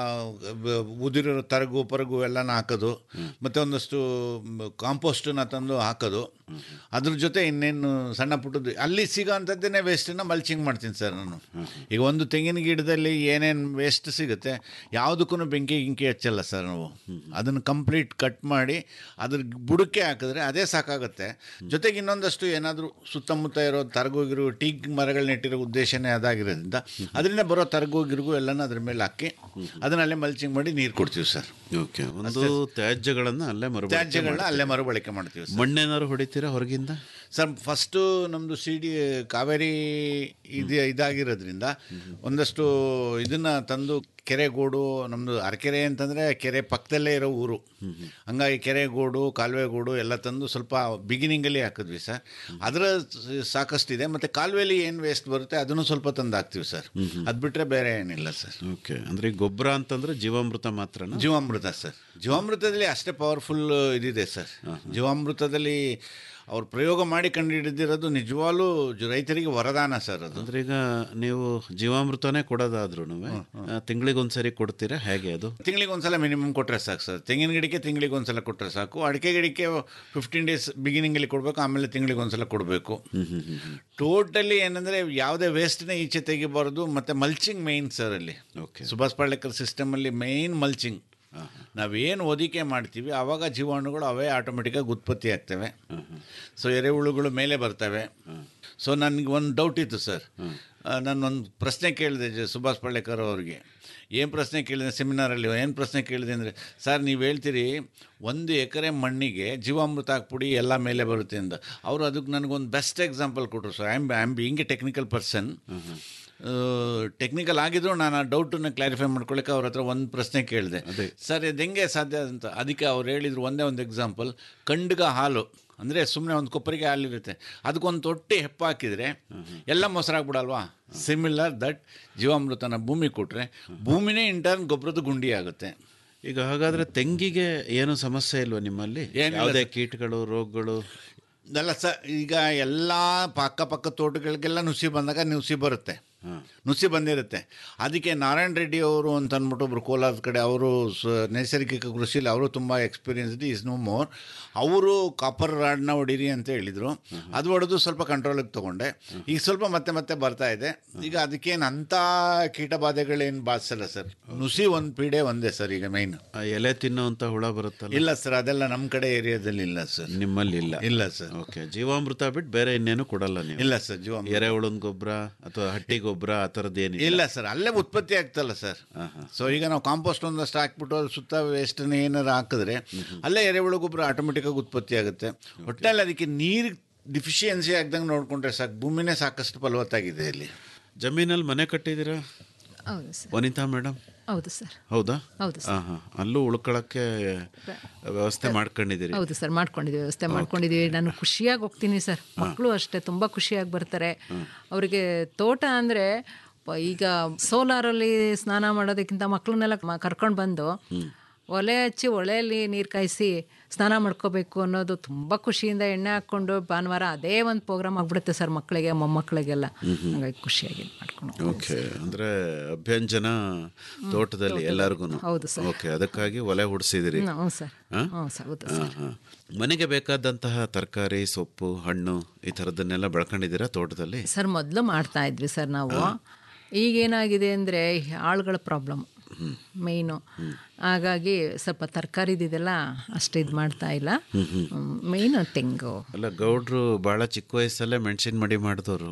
ಬ- ಉದುರಿರೋ ತರಗು ಪರಗು ಎಲ್ಲನ ಹಾಕೋದು ಮತ್ತು ಒಂದಷ್ಟು ಕಾಂಪೋಸ್ಟನ್ನ ತಂದು ಹಾಕೋದು ಅದ್ರ ಜೊತೆ ಇನ್ನೇನು ಸಣ್ಣ ಪುಟ್ಟದ್ದು ಅಲ್ಲಿ ಸಿಗೋ ಅಂಥದ್ದನ್ನೇ ವೇಸ್ಟನ್ನು ಮಲ್ಚಿಂಗ್ ಮಾಡ್ತೀನಿ ಸರ್ ನಾನು ಈಗ ಒಂದು ತೆಂಗಿನ ಗಿಡದಲ್ಲಿ ಏನೇನು ವೇಸ್ಟ್ ಸಿಗುತ್ತೆ ಯಾವುದಕ್ಕೂ ಬೆಂಕಿ ಗಿಂಕಿ ಹಚ್ಚಲ್ಲ ಸರ್ ನಾವು ಅದನ್ನು ಕಂಪ್ಲೀಟ್ ಕಟ್ ಮಾಡಿ ಅದ್ರ ಬುಡಕ್ಕೆ ಹಾಕಿದ್ರೆ ಅದೇ ಸಾಕಾಗುತ್ತೆ ಜೊತೆಗೆ ಇನ್ನೊಂದಷ್ಟು ಏನಾದರೂ ಸುತ್ತಮುತ್ತ ಇರೋ ತರಗೋಗಿರು ಟೀಕ್ ಮರಗಳು ನೆಟ್ಟಿರೋ ಉದ್ದೇಶನೇ ಅದಾಗಿರೋದ್ರಿಂದ ಅದರಿಂದ ಬರೋ ತರಗೋಗಿರ್ಗೂ ಎಲ್ಲನೂ ಅದ್ರ ಮೇಲೆ ಹಾಕಿ ಅದನ್ನಲ್ಲೇ ಮಲ್ಚಿಂಗ್ ಮಾಡಿ ನೀರು ಕೊಡ್ತೀವಿ ಸರ್ ಓಕೆ ಒಂದು ತ್ಯಾಜ್ಯಗಳನ್ನು ಅಲ್ಲೇ ಮರು ತ್ಯಾಜ್ಯಗಳನ್ನ ಅಲ್ಲೇ ಮರುಬಳಕೆ ಮಾಡ್ತೀವಿ ಸರ್ ಮಣ್ಣೇನಾದ್ರು ಹೊಡಿತೀರಾ ಹೊರಗಿಂದ ಸರ್ ಫಸ್ಟು ನಮ್ಮದು ಸಿ ಡಿ ಕಾವೇರಿ ಇದು ಇದಾಗಿರೋದ್ರಿಂದ ಒಂದಷ್ಟು ಇದನ್ನು ತಂದು ಕೆರೆಗೋಡು ನಮ್ಮದು ಅರಕೆರೆ ಅಂತಂದರೆ ಕೆರೆ ಪಕ್ಕದಲ್ಲೇ ಇರೋ ಊರು ಹಂಗಾಗಿ ಕೆರೆಗೋಡು ಕಾಲುವೆಗೋಡು ಎಲ್ಲ ತಂದು ಸ್ವಲ್ಪ ಬಿಗಿನಿಂಗಲ್ಲಿ ಹಾಕಿದ್ವಿ ಸರ್ ಅದರ ಸಾಕಷ್ಟಿದೆ ಮತ್ತು ಕಾಲುವೆಲಿ ಏನು ವೇಸ್ಟ್ ಬರುತ್ತೆ ಅದನ್ನು ಸ್ವಲ್ಪ ತಂದು ಹಾಕ್ತೀವಿ ಸರ್ ಅದು ಬಿಟ್ಟರೆ ಬೇರೆ ಏನಿಲ್ಲ ಸರ್ ಓಕೆ ಅಂದರೆ ಗೊಬ್ಬರ ಅಂತಂದ್ರೆ ಜೀವಾಮೃತ ಮಾತ್ರನಾ ಜೀವಾಮೃತ ಸರ್ ಜೀವಾಮೃತದಲ್ಲಿ ಅಷ್ಟೇ ಪವರ್ಫುಲ್ ಇದಿದೆ ಸರ್ ಜೀವಾಮೃತದಲ್ಲಿ ಅವ್ರು ಪ್ರಯೋಗ ಮಾಡಿ ಕಂಡುಹಿಡಿದಿರೋದು ನಿಜವಾಗ್ಲೂ ಜ- ರೈತರಿಗೆ ವರದಾನ ಸರ್ ಅದು ಅಂದ್ರೆ ಈಗ ನೀವು ಜೀವಾಮೃತನೇ ಕೊಡೋದಾದ್ರೂ ತಿಂಗಳಿಗೊಂದ್ಸರಿ ಕೊಡ್ತೀರಾ ಹೇಗೆ ಅದು ತಿಂಗಳಿಗೆ ಒಂದ್ಸಲ ಮಿನಿಮಮ್ ಕೊಟ್ಟರೆ ಸಾಕು ಸರ್ ತೆಂಗಿನ ಗಿಡಕ್ಕೆ ತಿಂಗಳಿಗೆ ಒಂದ್ಸಲ ಕೊಟ್ಟರೆ ಸಾಕು ಅಡಿಕೆ ಗಿಡಕ್ಕೆ ಫಿಫ್ಟೀನ್ ಡೇಸ್ ಬಿಗಿನಿಂಗಲ್ಲಿ ಕೊಡಬೇಕು ಆಮೇಲೆ ತಿಂಗಳಿಗೆ ಒಂದ್ಸಲ ಕೊಡಬೇಕು ಟೋಟಲಿ ಏನಂದರೆ ಯಾವುದೇ ವೇಸ್ಟ್ನೇ ಈಚೆ ತೆಗಿಬಾರ್ದು ಮತ್ತು ಮಲ್ಚಿಂಗ್ ಮೇಯ್ನ್ ಸರ್ ಅಲ್ಲಿ ಸುಭಾಷ್ ಪಾಳೇಕರ್ ಸಿಸ್ಟಮಲ್ಲಿ ಮೇಯ್ನ್ ಮಲ್ಚಿಂಗ್ ನಾವೇನು ಹೊದಿಕೆ ಮಾಡ್ತೀವಿ ಆವಾಗ ಜೀವಾಣುಗಳು ಅವೇ ಆಟೋಮೆಟಿಕ್ಕಾಗಿ ಉತ್ಪತ್ತಿ ಆಗ್ತವೆ ಸೊ ಎರೆಹುಳುಗಳು ಮೇಲೆ ಬರ್ತವೆ ಸೊ ನನಗೆ ಒಂದು ಡೌಟ್ ಇತ್ತು ಸರ್ ನಾನು ಒಂದು ಪ್ರಶ್ನೆ ಕೇಳಿದೆ ಜ ಸುಭಾಷ್ ಪಾಳೇಕರ್ ಅವ್ರಿಗೆ ಏನು ಪ್ರಶ್ನೆ ಕೇಳಿದೆ ಸೆಮಿನಾರಲ್ಲಿ ಏನು ಪ್ರಶ್ನೆ ಕೇಳಿದೆ ಅಂದರೆ ಸರ್ ನೀವು ಹೇಳ್ತೀರಿ ಒಂದು ಎಕರೆ ಮಣ್ಣಿಗೆ ಜೀವಾಮೃತ ಹಾಕ್ಬಿಡಿ ಎಲ್ಲ ಮೇಲೆ ಬರುತ್ತೆ ಅಂತ ಅವರು ಅದಕ್ಕೆ ನನಗೊಂದು ಬೆಸ್ಟ್ ಎಕ್ಸಾಂಪಲ್ ಕೊಟ್ಟರು sir I am I am being a technical person technical ಆಗಿದ್ರು ನಾನು ಆ ಡೌಟನ್ನು ಕ್ಲಾರಿಫೈ ಮಾಡ್ಕೊಳ್ಳಿಕ್ಕೆ ಅವ್ರ ಹತ್ರ ಒಂದು ಪ್ರಶ್ನೆ ಕೇಳಿದೆ ಸರ್ ಇದು ಹೆಂಗೆ ಸಾಧ್ಯ ಅಂತ ಅದಕ್ಕೆ ಅವ್ರು ಹೇಳಿದ್ರು ಒಂದೇ ಒಂದು ಎಕ್ಸಾಂಪಲ್ ಕಂಡ್ಗ ಹಾಲು ಅಂದರೆ ಸುಮ್ಮನೆ ಒಂದು ಕೊಪ್ಪರಿಗೆ ಹಾಲಿರುತ್ತೆ ಅದಕ್ಕೊಂದು ತೊಟ್ಟಿ ಹೆಪ್ಪ ಹಾಕಿದರೆ ಎಲ್ಲ ಮೊಸರಾಗ್ಬಿಡಲ್ವಾ ಸಿಮಿಲರ್ ದಟ್ ಜೀವಾಮೃತನ ಭೂಮಿ ಕೊಟ್ಟರೆ ಭೂಮಿನೇ ಇಂಟರ್ನ್ ಗೊಬ್ಬರದ ಗುಂಡಿ ಆಗುತ್ತೆ ಈಗ ಹಾಗಾದ್ರೆ ತೆಂಗಿಗೆ ಏನು ಸಮಸ್ಯೆ ಇಲ್ವಾ ನಿಮ್ಮಲ್ಲಿ ಏನಿಲ್ಲ ಯಾವುದೇ ಸರ್. ಕೀಟಗಳು ರೋಗಗಳು ಅಲ್ಲ ಸ ಈಗ ಎಲ್ಲ ಪಕ್ಕ ಪಕ್ಕ ತೋಟಗಳಿಗೆಲ್ಲ ನುಸಿ ಬಂದಾಗ ನುಸಿ ಬರುತ್ತೆ ನುಸಿ ಬಂದಿರುತ್ತೆ ಅದಕ್ಕೆ ನಾರಾಯಣ ರೆಡ್ಡಿ ಅವರು ಅಂತ ಅಂದ್ಬಿಟ್ಟು ಒಬ್ರು ಕೋಲಾರದ ಕಡೆ ಅವರು ಸ ನೈಸರ್ಗಿಕ ಕೃಷಿಲಿ ಅವರು ತುಂಬ ಎಕ್ಸ್ಪೀರಿಯನ್ಸ್ಡ್ ಈಸ್ ನೋ ಮೋರ್ ಅವರು ಕಾಪರ್ ರಾಡ್ನ ಹೊಡೀರಿ ಅಂತ ಹೇಳಿದರು ಅದು ಹೊಡೆದು ಸ್ವಲ್ಪ ಕಂಟ್ರೋಲಿಗೆ ತೊಗೊಂಡೆ ಈಗ ಸ್ವಲ್ಪ ಮತ್ತೆ ಮತ್ತೆ ಬರ್ತಾ ಇದೆ ಈಗ ಅದಕ್ಕೇನು ಅಂಥ ಕೀಟಬಾಧೆಗಳೇನು ಬಾಧಿಸಲ್ಲ ಸರ್ ನುಸಿ ಒಂದು ಪೀಡೆ ಒಂದೇ ಸರ್ ಈಗ ಮೈನ್ ಆ ಎಲೆ ತಿನ್ನುವಂತ ಹುಳ ಬರುತ್ತಲ್ಲ ಇಲ್ಲ ಸರ್ ಅದೆಲ್ಲ ನಮ್ಮ ಕಡೆ ಏರಿಯಾದಲ್ಲಿ ಇಲ್ಲ ಸರ್ ನಿಮ್ಮಲ್ಲಿ ಇಲ್ಲ ಇಲ್ಲ ಸರ್ ಓಕೆ ಜೀವಾಮೃತ ಬಿಟ್ಟು ಬೇರೆ ಇನ್ನೇನು ಕೊಡಲ್ಲ ನೀವು ಇಲ್ಲ ಸರ್ ಜೀವಾಮೃತ ಎರೆಹುಳದ ಗೊಬ್ಬರ ಅಥವಾ ಹಟ್ಟಿ ಗೊಬ್ಬರ ಆ ಥರದ್ದು ಏನಿಲ್ಲ ಇಲ್ಲ ಸರ್ ಅಲ್ಲೇ ಉತ್ಪತ್ತಿ ಆಗ್ತಲ್ಲ ಸರ್ ಸೊ ಈಗ ನಾವು ಕಾಂಪೋಸ್ಟ್ ಒಂದಷ್ಟು ಹಾಕ್ಬಿಟ್ಟು ಅದ್ರ ಸುತ್ತ ವೇಸ್ಟನ್ನ ಏನಾರು ಹಾಕಿದ್ರೆ ಅಲ್ಲೇ ಎರೆಹುಳು ಗೊಬ್ಬರ ಆಟೋಮೆಟಿಕ್ಕಾಗಿ ಉತ್ಪತ್ತಿ ಆಗುತ್ತೆ ಒಟ್ಟಲ್ಲಿ ಅದಕ್ಕೆ ನೀರು ಡಿಫಿಷಿಯನ್ಸಿ ಆಗ್ದಂಗೆ ನೋಡಿಕೊಂಡ್ರೆ ಸಾಕು ಭೂಮಿನೇ ಸಾಕಷ್ಟು ಫಲವತ್ತಾಗಿದೆ ಇಲ್ಲಿ ಜಮೀನಲ್ಲಿ ಮನೆ ಕಟ್ಟಿದ್ದೀರಾ ಹೌದು ಸರ್ ವನಿತಾ ಮೇಡಮ್ ಹೌದು ಸರ್ ಹೌದಾ ಹೌದು ಹಾಂ ಹಾಂ ಅಲ್ಲೂ ಉಳ್ಕೊಳ್ಳೋಕ್ಕೆ ವ್ಯವಸ್ಥೆ ಮಾಡ್ಕೊಂಡಿದ್ದೀರಿ ಹೌದು ಸರ್ ಮಾಡ್ಕೊಂಡಿದ್ದೀವಿ ವ್ಯವಸ್ಥೆ ಮಾಡ್ಕೊಂಡಿದ್ದೀವಿ ನಾನು ಖುಷಿಯಾಗಿ ಹೋಗ್ತೀನಿ ಸರ್ ಮಕ್ಕಳು ಅಷ್ಟೇ ತುಂಬ ಖುಷಿಯಾಗಿ ಬರ್ತಾರೆ ಅವರಿಗೆ ತೋಟ ಅಂದರೆ ಈಗ ಸೋಲಾರಲ್ಲಿ ಸ್ನಾನ ಮಾಡೋದಕ್ಕಿಂತ ಮಕ್ಕಳನ್ನೆಲ್ಲ ಕರ್ಕೊಂಡು ಬಂದು ಒಲೆ ಹಚ್ಚಿ ಒಲೆಯಲ್ಲಿ ನೀರು ಕಾಯಿಸಿ ಸ್ನಾನ ಮಾಡ್ಕೋಬೇಕು ಅನ್ನೋದು ತುಂಬ ಖುಷಿಯಿಂದ ಎಣ್ಣೆ ಹಾಕ್ಕೊಂಡು ಭಾನುವಾರ ಅದೇ ಒಂದು ಪ್ರೋಗ್ರಾಮ್ ಆಗ್ಬಿಡುತ್ತೆ ಸರ್ ಮಕ್ಕಳಿಗೆ ಮೊಮ್ಮಕ್ಕಳಿಗೆಲ್ಲ ಹಾಗಾಗಿ ಖುಷಿಯಾಗಿ ಇದ್ ಮಾಡ್ಕೊಂಡು ಓಕೆ ಅಂದ್ರೆ ಅಭ್ಯಂಜನ ತೋಟದಲ್ಲಿ ಎಲ್ಲರಿಗೂ ಹೌದು ಸರ್. ಓಕೆ ಅದಕ್ಕಾಗಿ ಒಲೆ ಹುಡ್ಸಿದಿರಿ ಹ್ಞೂ ಸರ್ ಹ್ಞೂ ಸರ್ ಹೌದು ಸರ್ ಮನೆಗೆ ಬೇಕಾದಂತಹ ತರಕಾರಿ ಸೊಪ್ಪು ಹಣ್ಣು ಈ ಥರದ್ದನ್ನೆಲ್ಲ ಬೆಳ್ಕೊಂಡಿದ್ದೀರಾ ತೋಟದಲ್ಲಿ ಸರ್ ಮೊದಲು ಮಾಡ್ತಾ ಇದ್ವಿ ಸರ್ ನಾವು ಈಗೇನಾಗಿದೆ ಅಂದರೆ ಆಳುಗಳ ಪ್ರಾಬ್ಲಮ್ ಮೇಯ್ನು ಹಾಗಾಗಿ ಸ್ವಲ್ಪ ತರಕಾರಿದಿದೆಲ್ಲ ಅಷ್ಟು ಇದು ಮಾಡ್ತಾ ಇಲ್ಲ ಮೇಯ್ನು ತೆಂಗು ಅಲ್ಲ ಗೌಡ್ರು ಬಹಳ ಚಿಕ್ಕ ವಯಸ್ಸಲ್ಲೇ ಮೆಣಸಿನ ಮಡಿ ಮಾಡಿದವರು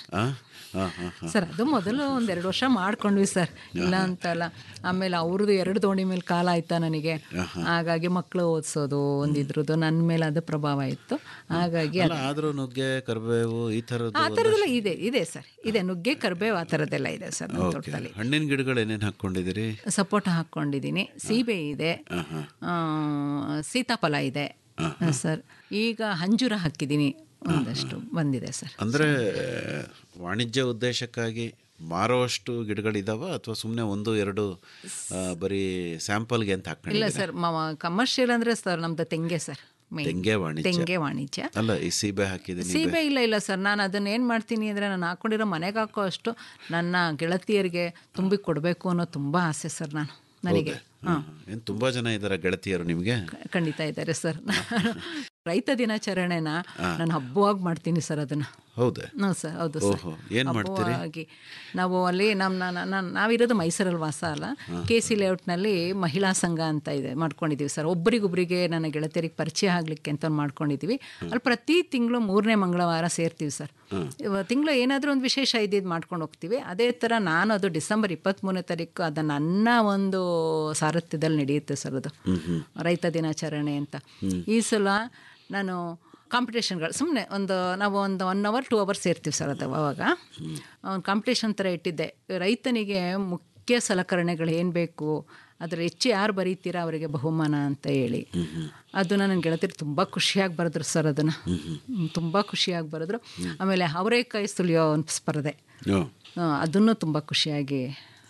ಸರ್ ಅದು ಮೊದಲು ಒಂದೆರಡು ವರ್ಷ ಮಾಡ್ಕೊಂಡ್ವಿ ಸರ್ ಇಲ್ಲ ಅಂತಲ್ಲ ಆಮೇಲೆ ಅವ್ರದ್ದು ಎರಡು ದೋಣಿ ಮೇಲೆ ಕಾಲ ಆಯ್ತಾ ನನಗೆ ಹಾಗಾಗಿ ಮಕ್ಕಳು ಓದಿಸೋದು ಒಂದಿದ್ರದ್ದು ನನ್ನ ಮೇಲೆ ಅದು ಪ್ರಭಾವ ಇತ್ತು ಹಾಗಾಗಿ ಅಲ್ಲ ಆದ್ರೂ ನುಗ್ಗೆ ಕರಿಬೇವು ಈ ಥರದ್ದು ಆ ಥರದ್ದೆಲ್ಲ ಇದೆ ಇದೆ ಸರ್ ಇದೆ ನುಗ್ಗೆ ಕರಿಬೇವು ಆ ಥರದ್ದೆಲ್ಲ ಇದೆ ಸರ್ ನಮ್ಮ ಓಕೆ ತೋಟದಲ್ಲಿ ಹಣ್ಣಿನ ಗಿಡಗಳು ಏನೇನು ಹಾಕ್ಕೊಂಡಿದ್ದೀರಿ ಸಪೋಟ ಹಾಕ್ಕೊಂಡಿದ್ದೀನಿ ಸೀಬೆ ಇದೆ ಆ, ಸೀತಾಫಲ ಇದೆ ಸರ್ ಈಗ ಹಂಜೂರ ಹಾಕಿದ್ದೀನಿ ಒಂದಷ್ಟು ಬಂದಿದೆ ಸರ್ ಅಂದ್ರೆ ವಾಣಿಜ್ಯ ಉದ್ದೇಶಕ್ಕಾಗಿ ಮಾರುವಷ್ಟು ಗಿಡಗಳಿದಾವ ಅಥವಾ ಸುಮ್ಮನೆ ಒಂದು ಎರಡು ಆ, ಬರೀ ಸ್ಯಾಂಪಲ್ಗೆ ಅಂತ ಇಲ್ಲ ಹಾಕೊಂಡಿದ್ದೀರಾ ಸರ್ ಕಮರ್ಷಿಯಲ್ ಅಂದರೆ ಸರ್ ನಮ್ದು ತೆಂಗೆ ಸರ್ main. ತೆಂಗೆ ವಾಣಿಜ್ಯ ತೆಂಗೆ ವಾಣಿಜ್ಯ ಅಲ್ಲ ಈ ಸೀಬೆ ಹಾಕಿದ್ದೀನಿ ಸೀಬೆ ಇಲ್ಲ ಇಲ್ಲ ಸರ್ ನಾನು ಅದನ್ನ ಏನು ಮಾಡ್ತೀನಿ ಅಂದರೆ ನಾನು ಹಾಕ್ಕೊಂಡಿರೋ ಮನೆಗೆ ಹಾಕೋ ಅಷ್ಟು ನನ್ನ ಗೆಳತಿಯರಿಗೆ ತುಂಬಿ ಕೊಡಬೇಕು ಅನ್ನೋ ತುಂಬ ಆಸೆ ಸರ್ ನಾನು ನನಗೆ ಹಾಂ ಏನು ತುಂಬಾ ಜನ ಇದ್ದಾರೆ ಗೆಳತಿಯರು ನಿಮಗೆ ಖಂಡಿತ ಇದ್ದಾರೆ ಸರ್ ರೈತ ದಿನಾಚರಣೆನ ನಾನು ಹಬ್ಬವಾಗಿ ಮಾಡ್ತೀನಿ ಸರ್ ಅದನ್ನು ಹೌದೇ ಹ್ಞೂ ಸರ್ ಹೌದು ಸರ್ ಓಹೋ, ಏನ್ ಮಾಡ್ತೀರಿ? ಹಬ್ಬವಾಗಿ ನಾವು ಅಲ್ಲಿ ನಮ್ಮ ನಾನು ನಾವಿರೋದು ಮೈಸೂರಲ್ಲಿ ವಾಸ ಅಲ್ಲ ಕೆ ಸಿ ಲೇಔಟ್ನಲ್ಲಿ ಮಹಿಳಾ ಸಂಘ ಅಂತ ಇದೆ ಮಾಡ್ಕೊಂಡಿದ್ದೀವಿ ಸರ್ ಒಬ್ರಿಗೊಬ್ರಿಗೆ ನನ್ನ ಗೆಳತಿಯರಿಗೆ ಪರಿಚಯ ಆಗಲಿಕ್ಕೆ ಅಂತ ಒಂದ್ ಮಾಡ್ಕೊಂಡಿದ್ದೀವಿ ಅಲ್ಲಿ ಪ್ರತಿ ತಿಂಗಳು ಮೂರನೇ ಮಂಗಳವಾರ ಸೇರ್ತೀವಿ ಸರ್ ತಿಂಗಳು ಏನಾದರೂ ಒಂದು ವಿಶೇಷ ಇದ್ದಿದ್ದು ಮಾಡ್ಕೊಂಡು ಹೋಗ್ತೀವಿ ಅದೇ ಥರ ನಾನು ಅದು ಡಿಸೆಂಬರ್ ಇಪ್ಪತ್ತ್ಮೂರನೇ ತಾರೀಕು ಅದು ನನ್ನ ಒಂದು ಸಾರಥ್ಯದಲ್ಲಿ ನಡೆಯುತ್ತೆ ಸರ್ ಅದು ರೈತ ದಿನಾಚರಣೆ ಅಂತ ಈ ಸಲ ನಾನು ಕಾಂಪಿಟೇಷನ್ಗಳು ಸುಮ್ಮನೆ ಒಂದು ನಾವು ಒಂದು ಒನ್ ಅವರ್ ಟೂ ಅವರ್ಸ್ ಸೇರ್ತೀವಿ ಸರ್ ಅದು ಅವಾಗ ಒಂದು ಕಾಂಪಿಟೇಷನ್ ಥರ ಇಟ್ಟಿದ್ದೆ ರೈತನಿಗೆ ಮುಖ್ಯ ಸಲಕರಣೆಗಳು ಏನು ಬೇಕು ಅದರ ಹೆಚ್ಚು ಯಾರು ಬರೀತೀರಾ ಅವರಿಗೆ ಬಹುಮಾನ ಅಂತ ಹೇಳಿ ಅದು ನನ್ನ ಗೆಳತಿರು ತುಂಬ ಖುಷಿಯಾಗಿ ಬರೆದ್ರು ಸರ್ ಅದನ್ನು ತುಂಬ ಖುಷಿಯಾಗಿ ಬರೆದ್ರು ಆಮೇಲೆ ಅವರೇಕಾಯಿ ಸುಲಿಯೋ ಒಂದು ಸ್ಪರ್ಧೆ ಹ್ಞೂ ಆ, ಅದನ್ನು ತುಂಬ ಖುಷಿಯಾಗಿ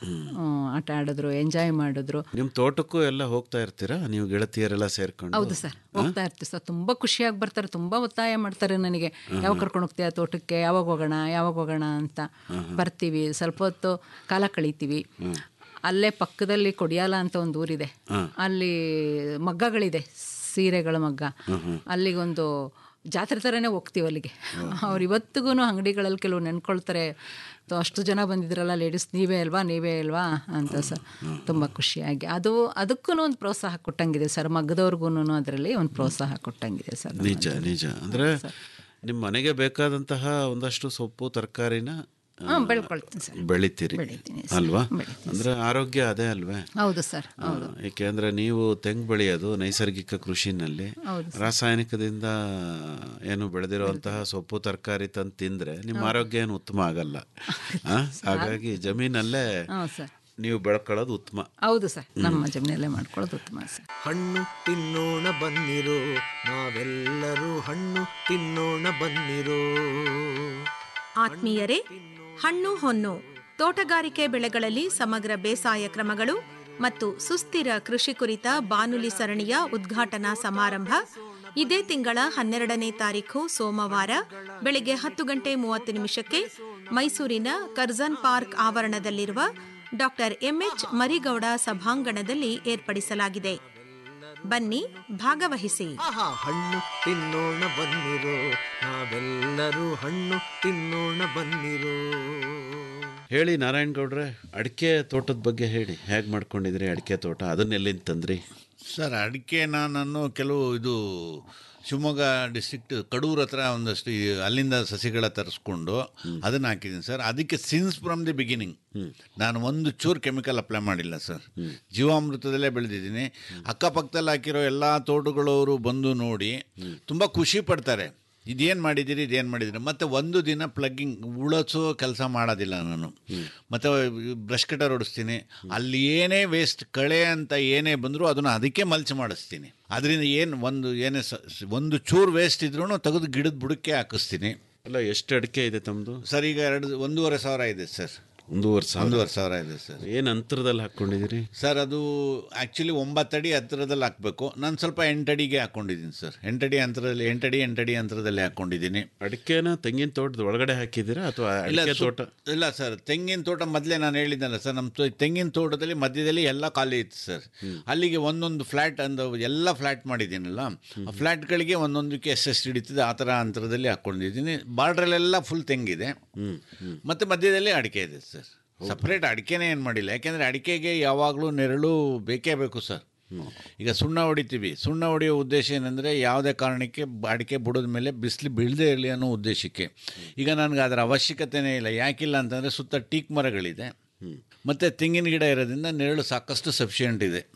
ಆಟ ಆಡಿದ್ರು ಎಂಜಾಯ್ ಮಾಡಿದ್ರು ನಿಮ್ಮ ತೋಟಕ್ಕೂ ಎಲ್ಲ ಹೋಗ್ತಾ ಇರ್ತೀರಾ ನೀವು ಗೆಳತಿಯರೆಲ್ಲ ಸೇರ್ಕೊಂಡು ಹೌದು ಸರ್ ಹೋಗ್ತಾ ಇರ್ತೀವಿ ಸರ್ ತುಂಬ ಖುಷಿಯಾಗಿ ಬರ್ತಾರೆ ತುಂಬ ಒತ್ತಾಯ ಮಾಡ್ತಾರೆ ನನಗೆ ಯಾವಾಗ ಕರ್ಕೊಂಡು ಹೋಗ್ತೀಯ ತೋಟಕ್ಕೆ ಯಾವಾಗ ಹೋಗೋಣ ಯಾವಾಗ ಹೋಗೋಣ ಅಂತ ಬರ್ತೀವಿ ಸ್ವಲ್ಪ ಹೊತ್ತು ಕಾಲ ಕಳೀತೀವಿ ಅಲ್ಲೇ ಪಕ್ಕದಲ್ಲಿ ಕೊಡಿಯಾಲ ಅಂತ ಒಂದು ಊರಿದೆ ಅಲ್ಲಿ ಮಗ್ಗಗಳಿದೆ ಸೀರೆಗಳ ಮಗ್ಗ ಅಲ್ಲಿಗೊಂದು ಜಾತ್ರೆ ಥರನೇ ಹೋಗ್ತೀವಿ ಅಲ್ಲಿಗೆ ಅವ್ರು ಇವತ್ತಿಗೂ ಅಂಗಡಿಗಳಲ್ಲಿ ಕೆಲವು ನೆನ್ಕೊಳ್ತಾರೆ "ತ- ಅಷ್ಟು ಜನ ಬಂದಿದ್ರಲ್ಲ ಲೇಡೀಸ್ ನೀವೇ ಅಲ್ವಾ ನೀವೇ ಅಲ್ವಾ ಅಂತ ಸರ್ ತುಂಬ ಖುಷಿಯಾಗಿ ಅದು ಅದಕ್ಕೂ ಒಂದು ಪ್ರೋತ್ಸಾಹ ಕೊಟ್ಟಂಗಿದೆ ಸರ್ ಮಗ್ಗದವ್ರಿಗೂ ಅದರಲ್ಲಿ ಒಂದು ಪ್ರೋತ್ಸಾಹ ಕೊಟ್ಟಂಗಿದೆ ಸರ್ ನಿಜ ನಿಜ ಅಂದರೆ ನಿಮ್ಮ ಮನೆಗೆ ಬೇಕಾದಂತಹ ಒಂದಷ್ಟು ಸೊಪ್ಪು ತರಕಾರಿನ ಹಾಂ ಬೆಳ್ಕೊಳ್ತೀನಿ ಸರ್ ಬೆಳಿತೀರಿ ಬೆಳಿತೀನಿ ಸರ್, ಅಲ್ವಾ ಬೆಳಿತೀನಿ ಅಂದ್ರೆ ಆರೋಗ್ಯ ಅದೇ ಅಲ್ವೇ ಹೌದು ಸರ್ ಆ, ಏಕೆಂದ್ರೆ ನೀವು ತೆಂಗು ಬೆಳೆಯೋದು ನೈಸರ್ಗಿಕ ಕೃಷಿನಲ್ಲಿ ಹೌದು ರಾಸಾಯನಿಕದಿಂದ ಏನು ಬೆಳೆದಿರುವಂತಹ ಸೊಪ್ಪು ತರಕಾರಿ ತಂದು ತಿಂದ್ರೆ ನಿಮ್ಮ ಆರೋಗ್ಯ ಏನು ಉತ್ತಮ ಆಗಲ್ಲ ಆ, ಹಾಗಾಗಿ ಜಮೀನಲ್ಲೇ ಹಾಂ ಸರ್ ನೀವು ಬೆಳ್ಕೊಳ್ಳೋದು ಉತ್ತಮ ಹೌದು ಸರ್ ನಮ್ಮ ಜಮೀನಲ್ಲೇ ಮಾಡ್ಕೊಳ್ಳೋದು ಉತ್ತಮ ಸರ್ ಹಣ್ಣು ತಿನ್ನೋಣ ಬನ್ನಿರೋ ನಾವೆಲ್ಲರೂ ಹಣ್ಣು ತಿನ್ನೋಣ ಬನ್ನಿರೋ ಆತ್ಮೀಯರೇ ಹಣ್ಣು ಹೊನ್ನು ತೋಟಗಾರಿಕೆ ಬೆಳೆಗಳಲ್ಲಿ ಸಮಗ್ರ ಬೇಸಾಯ ಕ್ರಮಗಳು ಮತ್ತು ಸುಸ್ಥಿರ ಕೃಷಿ ಕುರಿತ ಬಾನುಲಿ ಸರಣಿಯ ಉದ್ಘಾಟನಾ ಸಮಾರಂಭ ಇದೇ ತಿಂಗಳ ಹನ್ನೆರಡನೇ ತಾರೀಖು ಸೋಮವಾರ ಬೆಳಗ್ಗೆ ಹತ್ತು ಗಂಟೆ ಮೂವತ್ತು ನಿಮಿಷಕ್ಕೆ ಮೈಸೂರಿನ ಕರ್ಜನ್ ಪಾರ್ಕ್ ಆವರಣದಲ್ಲಿರುವ ಡಾಕ್ಟರ್ ಎಂಎಚ್ ಮರಿಗೌಡ ಸಭಾಂಗಣದಲ್ಲಿ ಏರ್ಪಡಿಸಲಾಗಿದೆ ಬನ್ನಿ ಭಾಗವಹಿಸಿ ಆಹಾ ಹಣ್ಣು ತಿನ್ನೋಣ ಬನ್ನಿರೋ ನಾವೆಲ್ಲರೂ ಹಣ್ಣು ತಿನ್ನೋಣ ಬನ್ನಿರೋ ಹೇಳಿ ನಾರಾಯಣ್ ಗೌಡ್ರೆ ಅಡಿಕೆ ತೋಟದ ಬಗ್ಗೆ ಹೇಳಿ ಹೇಗೆ ಮಾಡ್ಕೊಂಡಿದ್ರಿ ಅಡಿಕೆ ತೋಟ ಅದನ್ನ ಎಲ್ಲಿಂದ ತಂದ್ರಿ ಸರ್ ಅಡಿಕೆನ ನಾನು ಕೆಲವು ಇದು ಶಿವಮೊಗ್ಗ ಡಿಸ್ಟ್ರಿಕ್ಟ್ ಕಡೂರ್ ಹತ್ರ ಒಂದಷ್ಟು ಈ ಅಲ್ಲಿಂದ ಸಸಿಗಳ ತರಿಸ್ಕೊಂಡು ಅದನ್ನು ಹಾಕಿದ್ದೀನಿ ಸರ್ ಅದಕ್ಕೆ ಸಿನ್ಸ್ ಫ್ರಮ್ ದಿ ಬಿಗಿನಿಂಗ್ ನಾನು ಒಂದು ಚೂರು ಕೆಮಿಕಲ್ ಅಪ್ಲೈ ಮಾಡಿಲ್ಲ ಸರ್ ಜೀವಾಮೃತದಲ್ಲೇ ಬೆಳೆದಿದ್ದೀನಿ ಅಕ್ಕಪಕ್ಕದಲ್ಲಿ ಹಾಕಿರೋ ಎಲ್ಲ ತೋಟಗಳವರು ಬಂದು ನೋಡಿ ತುಂಬ ಖುಷಿ ಪಡ್ತಾರೆ ಇದೇನು ಮಾಡಿದ್ದೀರಿ ಇದೇನು ಮಾಡಿದ್ದೀರಿ ಮತ್ತು ಒಂದು ದಿನ ಪ್ಲಗ್ಗಿಂಗ್ ಉಳಸೋ ಕೆಲಸ ಮಾಡೋದಿಲ್ಲ ನಾನು ಮತ್ತು ಬ್ರಷ್ ಕಟರ್ ಹೊಡಿಸ್ತೀನಿ ಅಲ್ಲಿ ಏನೇ ವೇಸ್ಟ್ ಕಳೆ ಅಂತ ಏನೇ ಬಂದರೂ ಅದನ್ನು ಅದಕ್ಕೆ ಮಲ್ಚ್ ಮಾಡಿಸ್ತೀನಿ ಅದರಿಂದ ಏನು ಒಂದು ಏನೇ ಸ ಸ- ಒಂದು ಚೂರು ವೇಸ್ಟ್ ಇದ್ರೂ ತೆಗೆದು ಗಿಡದ ಬುಡಕ್ಕೆ ಹಾಕಿಸ್ತೀನಿ ಅಲ್ಲ ಎಷ್ಟು ಅಡಿಕೆ ಇದೆ ತಮ್ಮದು ಸರ್ ಈಗ ಎರಡು ಒಂದೂವರೆ ಸಾವಿರ ಇದೆ ಸರ್ ಒಂದೂವರೆ ಸಾವಿರ ಒಂದೂವರೆ ಸಾವಿರ ಇದೆ ಸರ್ ಏನು ಅಂತರದಲ್ಲಿ ಹಾಕ್ಕೊಂಡಿದ್ದೀರಿ ಸರ್ ಅದು ಆ್ಯಕ್ಚುಲಿ ಒಂಬತ್ತಡಿ ಹತ್ತಿರದಲ್ಲಿ ಹಾಕಬೇಕು ನಾನು ಸ್ವಲ್ಪ ಎಂಟಡಿಗೆ ಹಾಕ್ಕೊಂಡಿದ್ದೀನಿ ಸರ್ ಎಂಟಡಿ ಅಂತರದಲ್ಲಿ ಎಂಟಡಿ ಎಂಟಡಿ ಅಂತರದಲ್ಲಿ ಹಾಕ್ಕೊಂಡಿದ್ದೀನಿ ಅಡಿಕೆನ ತೆಂಗಿನ ತೋಟದ ಒಳಗಡೆ ಹಾಕಿದ್ದೀರಾ ಅಥವಾ ಇಲ್ಲ ಅಡಿಕೆ ಸು- ತೋಟ ಇಲ್ಲ ಸರ್ ತೆಂಗಿನ ತೋಟ ಮೊದಲೇ ನಾನು ಹೇಳಿದ್ನಲ್ಲ ಸರ್ ನಮ್ಮ ತೊ- ತೆಂಗಿನ ತೋಟದಲ್ಲಿ ಮಧ್ಯದಲ್ಲಿ ಎಲ್ಲ ಖಾಲಿ ಇತ್ತು ಸರ್ ಅಲ್ಲಿಗೆ ಒಂದೊಂದು ಫ್ಲ್ಯಾಟ್ ಅಂದ ಎಲ್ಲ ಫ್ಲ್ಯಾಟ್ ಮಾಡಿದ್ದೀನಲ್ಲ ಆ ಫ್ಲ್ಯಾಟ್ಗಳಿಗೆ ಒಂದೊಂದಕ್ಕೆ ಎಷ್ಟೆಷ್ಟು ಹಿಡಿತದೆ ಆ ಥರ ಅಂತರದಲ್ಲಿ ಹಾಕ್ಕೊಂಡಿದ್ದೀನಿ ಬಾರ್ಡ್ರಲ್ಲೆಲ್ಲ ಫುಲ್ ತೆಂಗಿದೆ ಮತ್ತು ಮಧ್ಯದಲ್ಲಿ ಅಡಿಕೆ ಇದೆ ಸರ್ ಸಪ್ರೇಟ್ ಅಡಿಕೆನೇ ಏನು ಮಾಡಿಲ್ಲ ಯಾಕೆಂದರೆ ಅಡಿಕೆಗೆ ಯಾವಾಗಲೂ ನೆರಳು ಬೇಕೇ ಬೇಕು ಸರ್ ಈಗ ಸುಣ್ಣ ಹೊಡಿತೀವಿ ಸುಣ್ಣ ಹೊಡೆಯೋ ಉದ್ದೇಶ ಏನಂದರೆ ಯಾವುದೇ ಕಾರಣಕ್ಕೆ ಬ- ಅಡಿಕೆ ಬುಡದ ಮೇಲೆ ಬಿಸಿಲು ಬೀಳದೇ ಇರಲಿ ಅನ್ನೋ ಉದ್ದೇಶಕ್ಕೆ ಈಗ ನನಗೆ ಅದರ ಅವಶ್ಯಕತೆನೇ ಇಲ್ಲ ಯಾಕಿಲ್ಲ ಅಂತಂದರೆ ಸುತ್ತ ಟೀಕ್ ಮರಗಳಿದೆ ಮತ್ತು ತೆಂಗಿನ ಗಿಡ ಇರೋದ್ರಿಂದ ನೆರಳು ಸಾಕಷ್ಟು ಸಫಿಷಿಯೆಂಟ್ ಇದೆ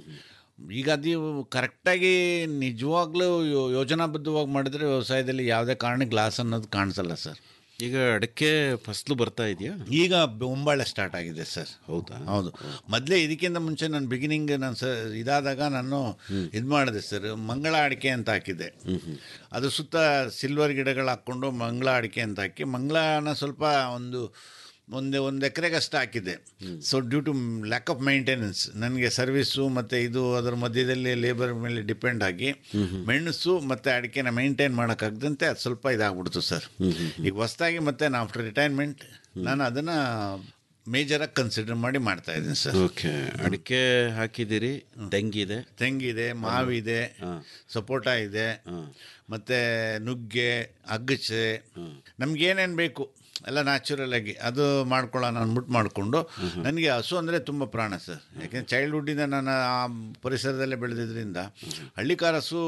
ಈಗ ಅದು ಕರೆಕ್ಟಾಗಿ ನಿಜವಾಗ್ಲೂ ಯೋ- ಯೋಜನಾಬದ್ಧವಾಗಿ ಮಾಡಿದ್ರೆ ವ್ಯವಸಾಯದಲ್ಲಿ ಯಾವುದೇ ಕಾರಣ ಗ್ಲಾಸ್ ಅನ್ನೋದು ಕಾಣಿಸಲ್ಲ ಸರ್ ಈಗ ಅಡಿಕೆ ಫಸಲು ಬರ್ತಾ ಇದೆಯಾ ಈಗ ಒಂಬಾಳೆ ಸ್ಟಾರ್ಟ್ ಆಗಿದೆ ಸರ್ ಹೌದಾ ಹೌದು ಮೊದಲೇ ಇದಕ್ಕಿಂತ ಮುಂಚೆ ನಾನು ಬಿಗಿನಿಂಗ್ ನಾನು ಸ ಇದಾದಾಗ ನಾನು ಇದು ಮಾಡಿದೆ ಸರ್ ಮಂಗಳ ಅಡಿಕೆ ಅಂತ ಹಾಕಿದ್ದೆ ಅದು ಸುತ್ತ ಸಿಲ್ವರ್ ಗಿಡಗಳು ಹಾಕ್ಕೊಂಡು ಮಂಗಳ ಅಡಿಕೆ ಅಂತ ಹಾಕಿ ಮಂಗಳನ ಸ್ವಲ್ಪ ಒಂದು ಒಂದು ಒಂದು ಎಕರೆಗಷ್ಟು ಹಾಕಿದ್ದೆ so due to lack of maintenance ನನಗೆ ಸರ್ವಿಸು ಮತ್ತು ಇದು ಅದರ ಮಧ್ಯದಲ್ಲಿ ಲೇಬರ್ ಮೇಲೆ ಡಿಪೆಂಡ್ ಆಗಿ ಮೆಣಸು ಮತ್ತು ಅಡಿಕೆನ ಮೈಂಟೈನ್ ಮಾಡೋಕ್ಕಾಗದಂತೆ ಅದು ಸ್ವಲ್ಪ ಇದಾಗ್ಬಿಡ್ತು ಸರ್ ಈಗ ಹೊಸ್ದಾಗಿ ಮತ್ತೆ ನಾನು ಆಫ್ಟರ್ ರಿಟೈರ್ಮೆಂಟ್ ನಾನು ಅದನ್ನು ಮೇಜರಾಗಿ ಕನ್ಸಿಡರ್ ಮಾಡಿ ಮಾಡ್ತಾ ಇದ್ದೀನಿ ಸರ್ ಓಕೆ ಅಡಿಕೆ ಹಾಕಿದ್ದೀರಿ ತೆಂಗಿದೆ ತೆಂಗಿದೆ ಮಾವಿದೆ ಸಪೋಟ ಇದೆ ಮತ್ತು ನುಗ್ಗೆ ಅಗಸೆ ನಮ್ಗೆ ಏನೇನು ಬೇಕು ಎಲ್ಲ ನ್ಯಾಚುರಲ್ ಆಗಿ ಅದು ಮಾಡ್ಕೊಳ್ಳೋಣ ಅಂದ್ಬಿಟ್ಟು ಮಾಡಿಕೊಂಡು ನನಗೆ ಹಸು ಅಂದರೆ ತುಂಬ ಪ್ರಾಣ ಸರ್ ಯಾಕೆಂದರೆ ಚೈಲ್ಡ್ಹುಡ್ಡಿಂದ ನಾನು ಆ ಪರಿಸರದಲ್ಲೇ ಬೆಳೆದಿದ್ರಿಂದ ಹಳ್ಳಿಕಾರ ಹಸು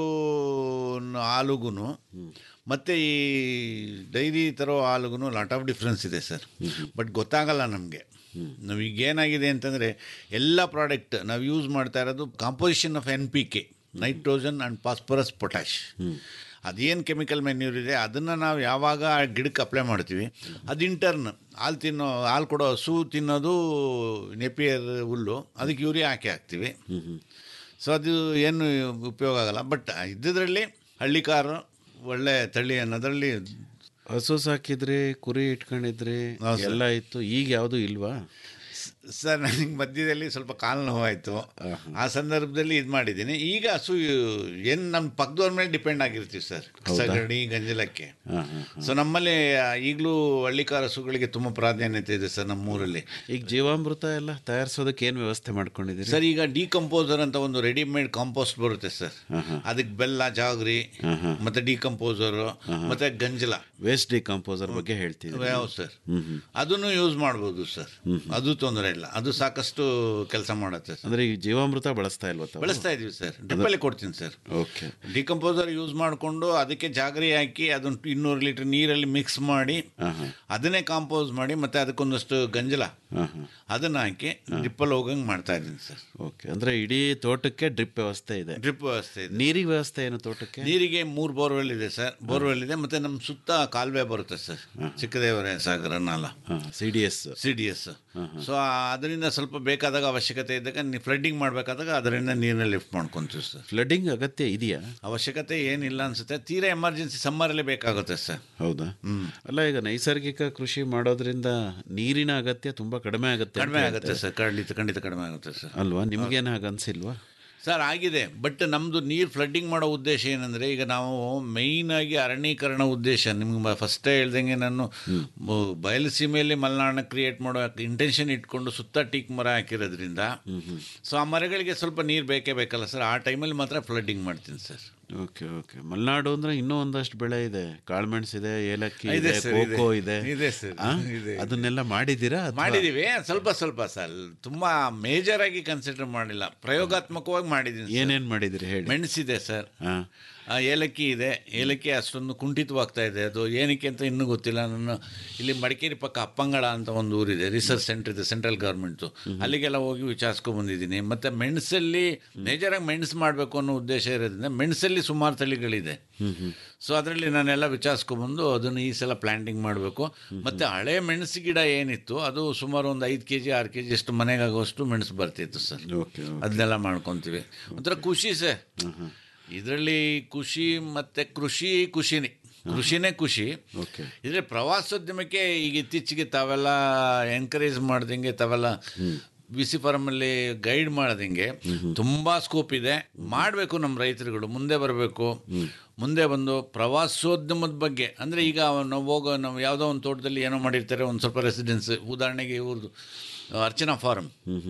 ಹಾಲುಗೂ ಮತ್ತು ಈ ಡೈರಿ ತರೋ ಹಾಲುಗೂ ಲಾಟ್ ಆಫ್ ಡಿಫ್ರೆನ್ಸ್ ಇದೆ ಸರ್ ಬಟ್ ಗೊತ್ತಾಗಲ್ಲ ನಮಗೆ ನಾವೀಗ ಏನಾಗಿದೆ ಅಂತಂದರೆ ಎಲ್ಲ ಪ್ರಾಡಕ್ಟ್ ನಾವು ಯೂಸ್ ಮಾಡ್ತಾ ಇರೋದು composition of N P K nitrogen and phosphorus potash ಅದೇನು ಕೆಮಿಕಲ್ ಮೆನ್ಯೂರ್ ಇದೆ ಅದನ್ನು ನಾವು ಯಾವಾಗ ಆ ಗಿಡಕ್ಕೆ ಅಪ್ಲೈ ಮಾಡ್ತೀವಿ ಅದು ಇಂಟರ್ನ್ ಹಾಲು ತಿನ್ನೋ ಹಾಲು ಕೊಡೋ ಹಸು ತಿನ್ನೋದು ನೆಪಿಯರ್ ಹುಲ್ಲು ಅದಕ್ಕೆ ಯೂರಿಯಾ ಹಾಕಿ ಹಾಕ್ತೀವಿ ಸೊ ಅದು ಏನು ಉಪಯೋಗ ಆಗಲ್ಲ ಬಟ್ ಇದ್ದಿದ್ರಲ್ಲಿ ಹಳ್ಳಿ ಕಾರು ಒಳ್ಳೆ ತಳಿ ಅನ್ನೋದ್ರಲ್ಲಿ ಹಸು ಸಾಕಿದ್ರಿ ಕುರಿ ಇಟ್ಕೊಂಡಿದ್ರಿ ಎಲ್ಲ ಇತ್ತು ಈಗ ಯಾವುದು ಇಲ್ವಾ ಸರ್ ನನಗೆ ಮಧ್ಯದಲ್ಲಿ ಸ್ವಲ್ಪ ಕಾಲು ನೋವಾಯಿತು ಆ ಸಂದರ್ಭದಲ್ಲಿ ಇದು ಮಾಡಿದ್ದೀನಿ ಈಗ ಹಸು ಏನು ನಮ್ಮ ಪಕ್ಕದವ್ರ ಮೇಲೆ ಡಿಪೆಂಡ್ ಆಗಿರ್ತೀವಿ ಸರ್ ಸಗಣಿ ಗಂಜಲಕ್ಕೆ ಸೊ ನಮ್ಮಲ್ಲಿ ಈಗಲೂ ಹಳ್ಳಿಕಾರ ಹಸುಗಳಿಗೆ ತುಂಬ ಪ್ರಾಧಾನ್ಯತೆ ಇದೆ ಸರ್ ನಮ್ಮೂರಲ್ಲಿ ಈಗ ಜೀವಾಮೃತ ಎಲ್ಲ ತಯಾರಿಸೋದಕ್ಕೆ ಏನು ವ್ಯವಸ್ಥೆ ಮಾಡ್ಕೊಂಡಿದ್ದೀರಿ ಸರ್ ಈಗ ಡಿಕಂಪೋಸರ್ ಅಂತ ಒಂದು ರೆಡಿಮೇಡ್ ಕಾಂಪೋಸ್ಟ್ ಬರುತ್ತೆ ಸರ್ ಅದಕ್ಕೆ ಬೆಲ್ಲ ಜಾಗ್ರಿ ಮತ್ತೆ ಡಿಕಂಪೋಸರು ಮತ್ತೆ ಗಂಜಲ ವೇಸ್ಟ್ ಡಿಕಂಪೋಸರ್ ಬಗ್ಗೆ ಹೇಳ್ತಿದ್ದೀರಿ ಹೌದು ಸರ್ ಹ್ಮ್ ಹ್ಮ್ ಅದನ್ನು ಯೂಸ್ ಮಾಡ್ಬೋದು ಸರ್ ಅದು ತೊಂದರೆ ಇಲ್ಲ ಅದು ಸಾಕಷ್ಟು ಕೆಲಸ ಮಾಡುತ್ತೆ ಸರ್ ಅಂದ್ರೆ ಈ ಜೀವಾಮೃತ ಬಳಸ್ತಾ ಇಲ್ವಾ ತಾವು? ಬಳಸ್ತಾ ಇದೀವಿ ಸರ್ ಡ್ರಿಪ್ಪಲ್ಲಿ ಕೊಡ್ತೀನಿ ಸರ್ ಓಕೆ ಡಿಕಂಪೋಸರ್ ಯೂಸ್ ಮಾಡಿಕೊಂಡು ಅದಕ್ಕೆ ಜಾಗರಿ ಹಾಕಿ ಅದನ್ನು ಇನ್ನೂರು ಲೀಟರ್ ನೀರಲ್ಲಿ ಮಿಕ್ಸ್ ಮಾಡಿ ಅದನ್ನೇ ಕಾಂಪೋಸ್ ಮಾಡಿ ಮತ್ತೆ ಅದಕ್ಕೊಂದಷ್ಟು ಗಂಜಲ ಅದನ್ನ ಹಾಕಿ ಡ್ರಿಪ್ಪಲ್ಲಿ ಹೋಗಂಗೆ ಮಾಡ್ತಾ ಇದ್ದೀನಿ ಸರ್ ಓಕೆ ಅಂದ್ರೆ ಇಡೀ ತೋಟಕ್ಕೆ ಡ್ರಿಪ್ ವ್ಯವಸ್ಥೆ ಇದೆ ಡ್ರಿಪ್ ವ್ಯವಸ್ಥೆ ಇದೆ ನೀರಿಗೆ ವ್ಯವಸ್ಥೆ ಏನು ತೋಟಕ್ಕೆ ನೀರಿಗೆ ಮೂರು ಬೋರ್ವೆಲ್ ಇದೆ ಸರ್ ಬೋರ್ವೆಲ್ ಇದೆ ಮತ್ತೆ ನಮ್ಮ ಸುತ್ತ ಕಾಲುವೆ ಬರುತ್ತೆ ಸರ್ ಚಿಕ್ಕದೇವರ ಸಾಗರ ನಾಲ C D S C D S so ಅದರಿಂದ ಸ್ವಲ್ಪ ಬೇಕಾದಾಗ ಅವಶ್ಯಕತೆ ಇದ್ದಾಗ ಫ್ಲಡ್ಡಿಂಗ್ ಮಾಡಬೇಕಾದಾಗ ಅದರಿಂದ ನೀರನ್ನ ಲಿಫ್ಟ್ ಮಾಡ್ಕೊಂತೀವಿ ಸರ್ ಫ್ಲಡ್ಡಿಂಗ್ ಅಗತ್ಯ ಇದೆಯಾ ಅವಶ್ಯಕತೆ ಏನಿಲ್ಲ ಅನ್ಸುತ್ತೆ ತೀರಾ ಎಮರ್ಜೆನ್ಸಿ ಸಮ್ಮರಲ್ಲಿ ಬೇಕಾಗುತ್ತೆ ಸರ್ ಹೌದಾ ಅಲ್ಲ ಈಗ ನೈಸರ್ಗಿಕ ಕೃಷಿ ಮಾಡೋದ್ರಿಂದ ನೀರಿನ ಅಗತ್ಯ ತುಂಬಾ ಕಡಿಮೆ ಆಗುತ್ತೆ ಅಂತ ಕಡಿಮೆ ಆಗುತ್ತೆ ಹೇಳ್ತಾರೆ. ಸರ್ ಖಂಡಿತ ಖಂಡಿತ ಕಡಿಮೆ ಆಗುತ್ತೆ ಸರ್ ಅಲ್ವಾ ನಿಮ್ಗೇನು ಹಾಗೆ ಅನ್ಸಿಲ್ವಾ ಸರ್ ಆಗಿದೆ ಬಟ್ ನಮ್ಮದು ನೀರು ಫ್ಲಡ್ಡಿಂಗ್ ಮಾಡೋ ಉದ್ದೇಶ ಏನಂದರೆ ಈಗ ನಾವು ಮೇಯ್ನಾಗಿ ಅರಣ್ಯೀಕರಣ ಉದ್ದೇಶ ನಿಮ್ಗೆ ಫಸ್ಟೇ ಹೇಳ್ದಂಗೆ ನಾನು ಬ- ಬಯಲು ಸೀಮೆಯಲ್ಲಿ ಮಲೆನಾಡನ್ನ ಕ್ರಿಯೇಟ್ ಮಾಡೋ ಇಂಟೆನ್ಷನ್ ಇಟ್ಕೊಂಡು ಸುತ್ತ ಟೀಕ್ ಮರ ಹಾಕಿರೋದ್ರಿಂದ ಸೊ ಆ ಮರಗಳಿಗೆ ಸ್ವಲ್ಪ ನೀರು ಬೇಕೇ ಬೇಕಲ್ಲ ಸರ್ ಆ ಟೈಮಲ್ಲಿ ಮಾತ್ರ ಫ್ಲಡ್ಡಿಂಗ್ ಮಾಡ್ತೀನಿ ಸರ್ ಓಕೆ ಓಕೆ ಮಲೆನಾಡು ಅಂದ್ರೆ ಇನ್ನೂ ಒಂದಷ್ಟು ಬೆಳೆ ಇದೆ ಕಾಳುಮೆಣಸು ಇದೆ ಏಲಕ್ಕಿ ಇದೆ ಇದೆ ಸರ್, ಇದೆ. ಕೋಕೋ ಇದೆ ಇದೆ ಸರ್, ಆ? ಇದೆ. ಅದನ್ನೆಲ್ಲ ಮಾಡಿದ್ದೀರಾ ಅಥವಾ- ಮಾಡಿದ್ದೀವಿ ಸ್ವಲ್ಪ ಸ್ವಲ್ಪ ಸರ್ ತುಂಬ ಮೇಜರ್ ಆಗಿ ಕನ್ಸಿಡರ್ ಮಾಡಿಲ್ಲ ಪ್ರಯೋಗಾತ್ಮಕವಾಗಿ ಮಾಡಿದ್ದೀನಿ ಏನೇನ್ ಮಾಡಿದಿರಿ ಹೇಳಿ ಮೆಣಸಿದೆ ಸರ್ ಆ, ಏಲಕ್ಕಿ ಇದೆ ಏಲಕ್ಕಿ ಅಷ್ಟೊಂದು ಕುಂಠಿತವಾಗ್ತಾ ಇದೆ ಅದು ಏನಕ್ಕೆ ಅಂತ ಇನ್ನೂ ಗೊತ್ತಿಲ್ಲ ನಾನು ಇಲ್ಲಿ ಮಡಿಕೇರಿ ಪಕ್ಕ ಅಪ್ಪಂಗಳ ಅಂತ ಒಂದು ಊರಿದೆ ರಿಸರ್ಚ್ ಸೆಂಟರ್ ಇದೆ ಸೆಂಟ್ರಲ್ ಗೌರ್ಮೆಂಟ್ದು ಅಲ್ಲಿಗೆಲ್ಲ ಹೋಗಿ ವಿಚಾರಿಸ್ಕೊಂಡು ಬಂದಿದ್ದೀನಿ ಮತ್ತು ಮೆಣಸಲ್ಲಿ ಮೇಜರಾಗಿ ಮೆಣಸು ಮಾಡಬೇಕು ಅನ್ನೋ ಉದ್ದೇಶ ಇರೋದ್ರಿಂದ ಮೆಣಸಲ್ಲಿ ಸುಮಾರು ತಳಿಗಳಿದೆ ಸೊ ಅದರಲ್ಲಿ ನಾನೆಲ್ಲ ವಿಚಾರಿಸ್ಕೊಂಬಂದು ಅದನ್ನು ಈ ಸಲ ಪ್ಲ್ಯಾಂಟಿಂಗ್ ಮಾಡಬೇಕು ಮತ್ತು ಹಳೆ ಮೆಣಸು ಗಿಡ ಏನಿತ್ತು ಅದು ಸುಮಾರು ಒಂದು ಐದು ಕೆ ಜಿ ಆರು ಕೆ ಜಿ ಅಷ್ಟು ಮನೆಗಾಗುವಷ್ಟು ಮೆಣಸು ಬರ್ತಿತ್ತು ಸರ್ ಓಕೆ ಅದನ್ನೆಲ್ಲ ಮಾಡ್ಕೊತೀವಿ ಒಂಥರ ಖುಷಿ ಸರ್ ಇದರಲ್ಲಿ ಖುಷಿ ಮತ್ತು ಕೃಷಿ ಖುಷಿನೇ ಕೃಷಿನೇ ಖುಷಿ ಓಕೆ ಇದ್ರೆ ಪ್ರವಾಸೋದ್ಯಮಕ್ಕೆ ಈಗ ಇತ್ತೀಚೆಗೆ ತಾವೆಲ್ಲ ಎನ್ಕರೇಜ್ ಮಾಡ್ದಂಗೆ ತಾವೆಲ್ಲ ಬಿ ಸಿ ಫಾರಮಲ್ಲಿ ಗೈಡ್ ಮಾಡ್ದಂಗೆ ತುಂಬ ಸ್ಕೋಪ್ ಇದೆ ಮಾಡಬೇಕು ನಮ್ಮ ರೈತರುಗಳು ಮುಂದೆ ಬರಬೇಕು ಮುಂದೆ ಬಂದು ಪ್ರವಾಸೋದ್ಯಮದ ಬಗ್ಗೆ ಅಂದರೆ ಈಗ ನಾವು ಹೋಗೋ ನಾವು ಯಾವುದೋ ಒಂದು ತೋಟದಲ್ಲಿ ಏನೋ ಮಾಡಿರ್ತಾರೆ ಒಂದು ಸ್ವಲ್ಪ ರೆಸಿಡೆನ್ಸ್ ಉದಾಹರಣೆಗೆ ಇವ್ರದ್ದು ಅರ್ಚನಾ ಫಾರ್ಮ್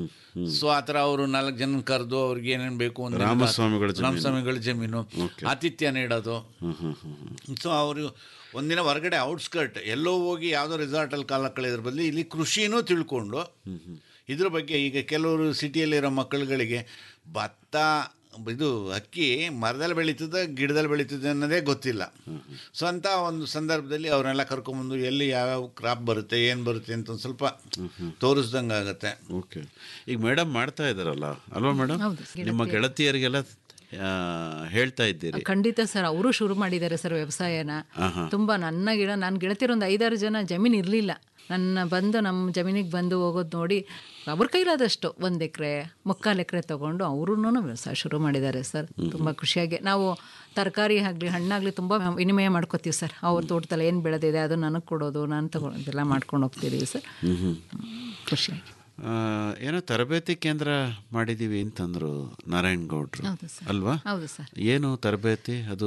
ಸೊ ಆ ಥರ ಅವರು ನಾಲ್ಕು ಜನ ಕರೆದು ಅವ್ರಿಗೆ ಏನೇನು ಬೇಕು ಒಂದು ರಾಮಸ್ವಾಮಿಗಳ ಜಮೀನು. ರಾಮಸ್ವಾಮಿಗಳ ಜಮೀನು ಆತಿಥ್ಯ ನೀಡೋದು ಹ್ಮ್ ಹ್ಮ್ ಹ್ಮ್ ಹ್ಮ್. ಸೊ ಅವರು ಒಂದಿನ ಹೊರಗಡೆ ಔಟ್ಸ್ಕರ್ಟ್ ಎಲ್ಲೋ ಹೋಗಿ ಯಾವುದೋ ರೆಸಾರ್ಟಲ್ಲಿ ಕಾಲ ಕಳೆಯೋದ್ರ ಬದಲು ಇಲ್ಲಿ ಕೃಷಿನೂ ತಿಳ್ಕೊಂಡು ಇದ್ರ ಬಗ್ಗೆ ಈಗ ಕೆಲವರು ಸಿಟಿಯಲ್ಲಿರೋ ಮಕ್ಕಳುಗಳಿಗೆ ಭತ್ತ ಇದು ಅಕ್ಕಿ ಮರದಲ್ಲಿ ಬೆಳೀತದೆ ಗಿಡದಲ್ಲಿ ಬೆಳೀತದೆ ಅನ್ನೋದೇ ಗೊತ್ತಿಲ್ಲ ಸೊ ಅಂತ ಒಂದು ಸಂದರ್ಭದಲ್ಲಿ ಅವ್ರನ್ನೆಲ್ಲ ಕರ್ಕೊಂಬಂದು ಎಲ್ಲಿ ಯಾವ್ಯಾವ ಕ್ರಾಪ್ ಬರುತ್ತೆ ಏನು ಬರುತ್ತೆ ಅಂತ ಒಂದು ಸ್ವಲ್ಪ ತೋರಿಸ್ದಂಗೆ ಆಗುತ್ತೆ ಓಕೆ ಈಗ ಮೇಡಮ್ ಮಾಡ್ತಾ ಇದ್ದಾರಲ್ಲ ಅಲ್ವಾ ಮೇಡಮ್ ಹೌದು, ನಿಮ್ಮ ಗೆಳತಿಯರಿಗೆಲ್ಲ ಆ, ಹೇಳ್ತಾ ಇದ್ದೀರಿ ಖಂಡಿತ ಸರ್ ಅವರು ಶುರು ಮಾಡಿದ್ದಾರೆ ಸರ್ ವ್ಯವಸಾಯನ ಆಹಾ. ತುಂಬ ನನ್ನ ಗಿಡ ನಾನು ಗೆಳತಿಯರು ಒಂದು ಐದಾರು ಜನ ಜಮೀನು ಇರಲಿಲ್ಲ ನನ್ನ ಬಂದು ನಮ್ಮ ಜಮೀನಿಗೆ ಬಂದು ಹೋಗೋದು ನೋಡಿ ಅವ್ರ ಕೈಲಾದಷ್ಟು ಒಂದು ಎಕರೆ ಮುಕ್ಕಾಲು ಎಕರೆ ತೊಗೊಂಡು ಅವರು ವ್ಯವಸಾಯ ಶುರು ಮಾಡಿದ್ದಾರೆ ಸರ್ ತುಂಬ ಖುಷಿಯಾಗಿ ನಾವು ತರಕಾರಿ ಆಗಲಿ ಹಣ್ಣಾಗಲಿ ತುಂಬ ವಿನಿಮಯ ಮಾಡ್ಕೋತೀವಿ ಸರ್ ಅವ್ರ ತೋಟದಲ್ಲಿ ಏನು ಬೆಳೆದಿದೆ ಅದು ನನಗೆ ಕೊಡೋದು ನಾನು ತಗೊಂಡು ಇದೆಲ್ಲ ಮಾಡ್ಕೊಂಡು ಹೋಗ್ತಿದ್ದೀವಿ ಸರ್ ಹ್ಮ್ ಹ್ಮ್. ಖುಷಿಯಾಗಿ ಆ, ಏನೋ ತರಬೇತಿ ಕೇಂದ್ರ ಮಾಡಿದೀವಿ ಅಂತಂದ್ರು ನಾರಾಯಣ್ ಗೌಡ್ರು ಹೌದು ಸರ್. ಅಲ್ವಾ ಹೌದು ಸರ್. ಏನು ತರಬೇತಿ ಅದು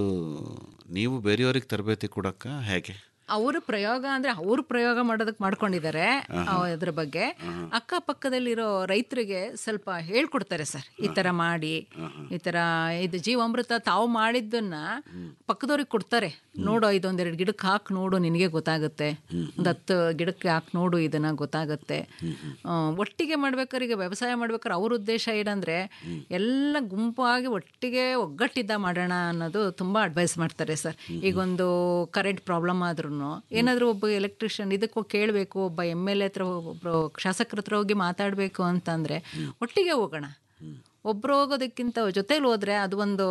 ನೀವು ಬೇರೆಯವ್ರಿಗೆ ತರಬೇತಿ ಕೊಡಕ್ಕ ಹೇಗೆ ಅವರು ಪ್ರಯೋಗ ಅಂದ್ರೆ ಅವರು ಪ್ರಯೋಗ ಮಾಡೋದಕ್ಕೆ ಮಾಡ್ಕೊಂಡಿದ್ದಾರೆ ಅದ್ರ ಬಗ್ಗೆ ಅಕ್ಕಪಕ್ಕದಲ್ಲಿರೋ ರೈತರಿಗೆ ಸ್ವಲ್ಪ ಹೇಳ್ಕೊಡ್ತಾರೆ ಸರ್ ಈ ಥರ ಮಾಡಿ ಈ ಥರ ಇದು ಜೀವಾಮೃತ ತಾವು ಮಾಡಿದ್ದನ್ನ ಪಕ್ಕದವ್ರಿಗೆ ಕೊಡ್ತಾರೆ ನೋಡು ಇದೊಂದೆರಡು ಗಿಡಕ್ಕೆ ಹಾಕಿ ನೋಡು ನಿನಗೆ ಗೊತ್ತಾಗುತ್ತೆ ಒಂದು ಹತ್ತು ಗಿಡಕ್ಕೆ ಹಾಕಿ ನೋಡು ಇದನ್ನ ಗೊತ್ತಾಗುತ್ತೆ ಆ, ಒಟ್ಟಿಗೆ ಮಾಡ್ಬೇಕಾದ್ರೆ ಈಗ ವ್ಯವಸಾಯ ಮಾಡ್ಬೇಕಾದ್ರೆ ಅವ್ರ ಉದ್ದೇಶ ಏನಂದ್ರೆ ಎಲ್ಲ ಗುಂಪಾಗಿ ಒಟ್ಟಿಗೆ ಒಗ್ಗಟ್ಟಿದ್ದ ಮಾಡೋಣ ಅನ್ನೋದು ತುಂಬ ಅಡ್ವೈಸ್ ಮಾಡ್ತಾರೆ ಸರ್ ಈಗೊಂದು ಕರೆಂಟ್ ಪ್ರಾಬ್ಲಮ್ ಆದ್ರೂ ಏನಾದರೂ ಒಬ್ಬ ಎಲೆಕ್ಟ್ರಿಷಿಯನ್ ಇದಕ್ಕೂ ಕೇಳಬೇಕು ಒಬ್ಬ ಎಮ್ ಎಲ್ ಎ ಹತ್ರ ಹೋಗ್- ಒಬ್ರು ಶಾಸಕರ ಹತ್ರ ಹೋಗಿ ಮಾತಾಡಬೇಕು ಅಂತಂದರೆ ಒಟ್ಟಿಗೆ ಹೋಗೋಣ ಒಬ್ರು ಹೋಗೋದಕ್ಕಿಂತ ಜೊತೇಲಿ ಹೋದರೆ ಅದು ಒಂದು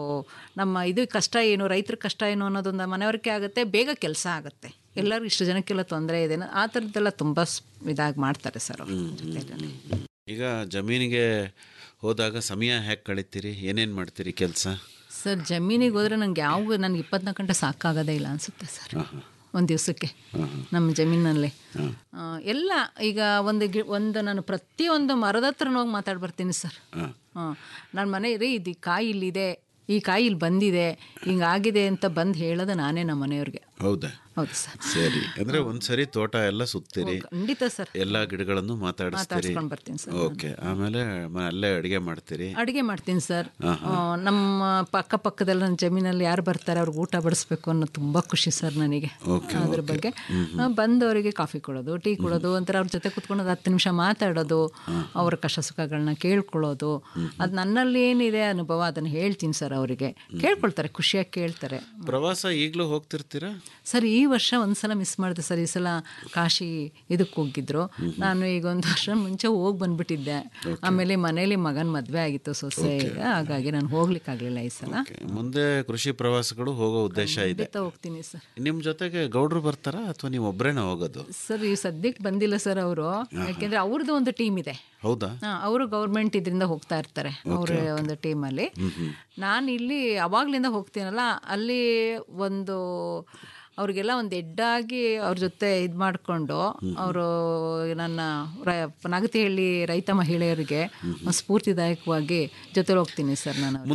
ನಮ್ಮ ಇದು ಕಷ್ಟ ಏನು ರೈತರ ಕಷ್ಟ ಏನು ಅನ್ನೋದೊಂದು ಮನವರಿಕೆ ಆಗುತ್ತೆ ಬೇಗ ಕೆಲಸ ಆಗುತ್ತೆ ಎಲ್ಲರಿಗೂ ಇಷ್ಟು ಜನಕ್ಕೆಲ್ಲ ತೊಂದರೆ ಇದೆ ಆ ಥರದ್ದೆಲ್ಲ ತುಂಬ ಇದಾಗಿ ಮಾಡ್ತಾರೆ ಸರ್ ಅವ್ರು ಜೊತೆಲಿ ಈಗ ಜಮೀನಿಗೆ ಹೋದಾಗ ಸಮಯ ಹೇಗೆ ಕಳಿತೀರಿ ಏನೇನು ಮಾಡ್ತೀರಿ ಕೆಲಸ ಸರ್ ಜಮೀನಿಗೆ ಹೋದ್ರೆ ನಂಗೆ ಯಾವ ನನಗೆ ಇಪ್ಪತ್ನಾಲ್ಕು ಗಂಟೆ ಸಾಕಾಗೋದೇ ಇಲ್ಲ ಅನಿಸುತ್ತೆ ಸರ್ ಒಂದು ದಿವಸಕ್ಕೆ ನಮ್ಮ ಜಮೀನಲ್ಲಿ ಆ, ಎಲ್ಲ ಈಗ ಒಂದು ಗಿ ಒಂದು ನಾನು ಪ್ರತಿಯೊಂದು ಮರದ ಹತ್ರ ಹೋಗಿ ಮಾತಾಡಿ ಬರ್ತೀನಿ ಸರ್ ಹಾಂ ನನ್ನ ಮನೆ ರೀ ಇದು ಈ ಕಾಯಿ ಇಲ್ಲಿದೆ ಈ ಕಾಯಿ ಇಲ್ಲಿ ಬಂದಿದೆ ಹಿಂಗಾಗಿದೆ ಅಂತ ಬಂದು ಹೇಳೋದು ನಾನೇ ನಮ್ಮ ಮನೆಯವ್ರಿಗೆ ಹೌದಾ ಹೌದು ಸರ್ ಸರಿ ಅಂದ್ರೆ ಒಂದ್ಸರಿ ತೋಟ ಎಲ್ಲ ಸುತ್ತೀರಿ ಖಂಡಿತ ಸರ್ ಎಲ್ಲಾ ಗಿಡಗಳನ್ನು ಮಾತಾಡಿಸ್ತೀರಿ ಮಾತಾಡ್ಸ್ಕೊಂಡ್ ಬರ್ತೀನಿ ಸರ್ ಓಕೆ ಆಮೇಲೆ ಮ- ಅಲ್ಲೇ ಅಡಿಗೆ ಮಾಡ್ತೀರಿ ಅಡುಗೆ ಮಾಡ್ತೀನಿ ಸರ್ ಆಹಾ. ಆ, ನಮ್ಮ ಅಕ್ಕಪಕ್ಕದಲ್ಲಿ ನನ್ನ ಜಮೀನಲ್ಲಿ ಯಾರು ಬರ್ತಾರೆ ಅವ್ರಿಗೆ ಊಟ ಬಡಿಸ್ಬೇಕು ಅನ್ನೋ ತುಂಬ ಖುಷಿ ಸರ್ ನನಗೆ ಓಕೆ, ಅದ್ರ ಓಕೆ. ಬಗ್ಗೆ ಹ್ಮ್, ಆ, ಬಂದವರಿಗೆ ಕಾಫಿ ಕೊಡೋದು ಟೀ ಕೊಡೋದು ಒಂಥರ ಅವ್ರ ಜೊತೆ ಕುತ್ಕೊಂಡು ಒಂದು ಹತ್ತು ನಿಮಿಷ ಮಾತಾಡೋದು ಅವ್ರ ಕಷ್ಟ ಸುಖಗಳನ್ನ ಕೇಳ್ಕೊಳ್ಳೋದು ಅದು ನನ್ನಲ್ಲಿ ಏನಿದೆ ಅನುಭವ ಅದನ್ನು ಹೇಳ್ತೀನಿ ಸರ್ ಅವರಿಗೆ ಕೇಳ್ಕೊಳ್ತಾರೆ ಖುಷಿಯಾಗಿ ಕೇಳ್ತಾರೆ ಪ್ರವಾಸ ಈಗಲೂ ಹೋಗ್ತಿರ್ತೀರಾ ಸರ್ ಈ ವರ್ಷ ಒಂದ್ಸಲ ಮಿಸ್ ಮಾಡಿದೆ ಸರ್ ಈ ಸಲ ಕಾಶಿ ಇದಕ್ಕೆ ಹೋಗಿದ್ರು ನಾನು ಈಗ ಒಂದು ವರ್ಷ ಮುಂಚೆ ಹೋಗಿ ಬಂದ್ಬಿಟ್ಟಿದ್ದೆ ಆಮೇಲೆ ಮನೇಲಿ ಮಗನ ಮದುವೆ ಆಗಿತ್ತು ಸೊಸೆ ಹಾಗಾಗಿ ನಾನು ಹೋಗ್ಲಿಕ್ಕಾಗಲಿಲ್ಲ ಈ ಸಲ ಮುಂದೆ ಕೃಷಿ ಪ್ರವಾಸಗಳು ಹೋಗೋ ಉದ್ದೇಶ ಇದೆ ಖಂಡಿತ ಹೋಗ್ತೀನಿ ಸರ್ ನಿಮ್ ಜೊತೆಗೆ ಗೌಡ್ರು ಬರ್ತಾರಾ ಅಥವಾ ನೀವು ಒಬ್ಬರೇನ ಹೋಗೋದು ಸರ್ ಈ ಸದ್ಯಕ್ಕೆ ಬಂದಿಲ್ಲ ಸರ್ ಅವರು ಯಾಕೆಂದ್ರೆ ಅವ್ರದ್ದು ಒಂದು ಟೀಮ್ ಇದೆ ಹೌದಾ ಅವರು ಗೌರ್ಮೆಂಟ್ ಇದರಿಂದ ಹೋಗ್ತಾ ಇರ್ತಾರೆ ಅವ್ರ ಒಂದು ಟೀಮಲ್ಲಿ ನಾನು ಇಲ್ಲಿ ಅವಾಗ್ಲಿಂದ ಹೋಗ್ತೀನಲ್ಲ ಅಲ್ಲಿ ಒಂದು ಅವ್ರಿಗೆಲ್ಲ ಒಂದು ಎಡ್ಡಾಗಿ ಅವ್ರ ಜೊತೆ ಇದು ಮಾಡಿಕೊಂಡು ಅವರು ನನ್ನ ರ- ನಾಗತಿಹಳ್ಳಿ ರೈತ ಮಹಿಳೆಯರಿಗೆ ಸ್ಫೂರ್ತಿದಾಯಕವಾಗಿ ಜೊತೆ ಹೋಗ್ತೀನಿ ಸರ್ ನಾನು ಅವ್ರಿಗೆ.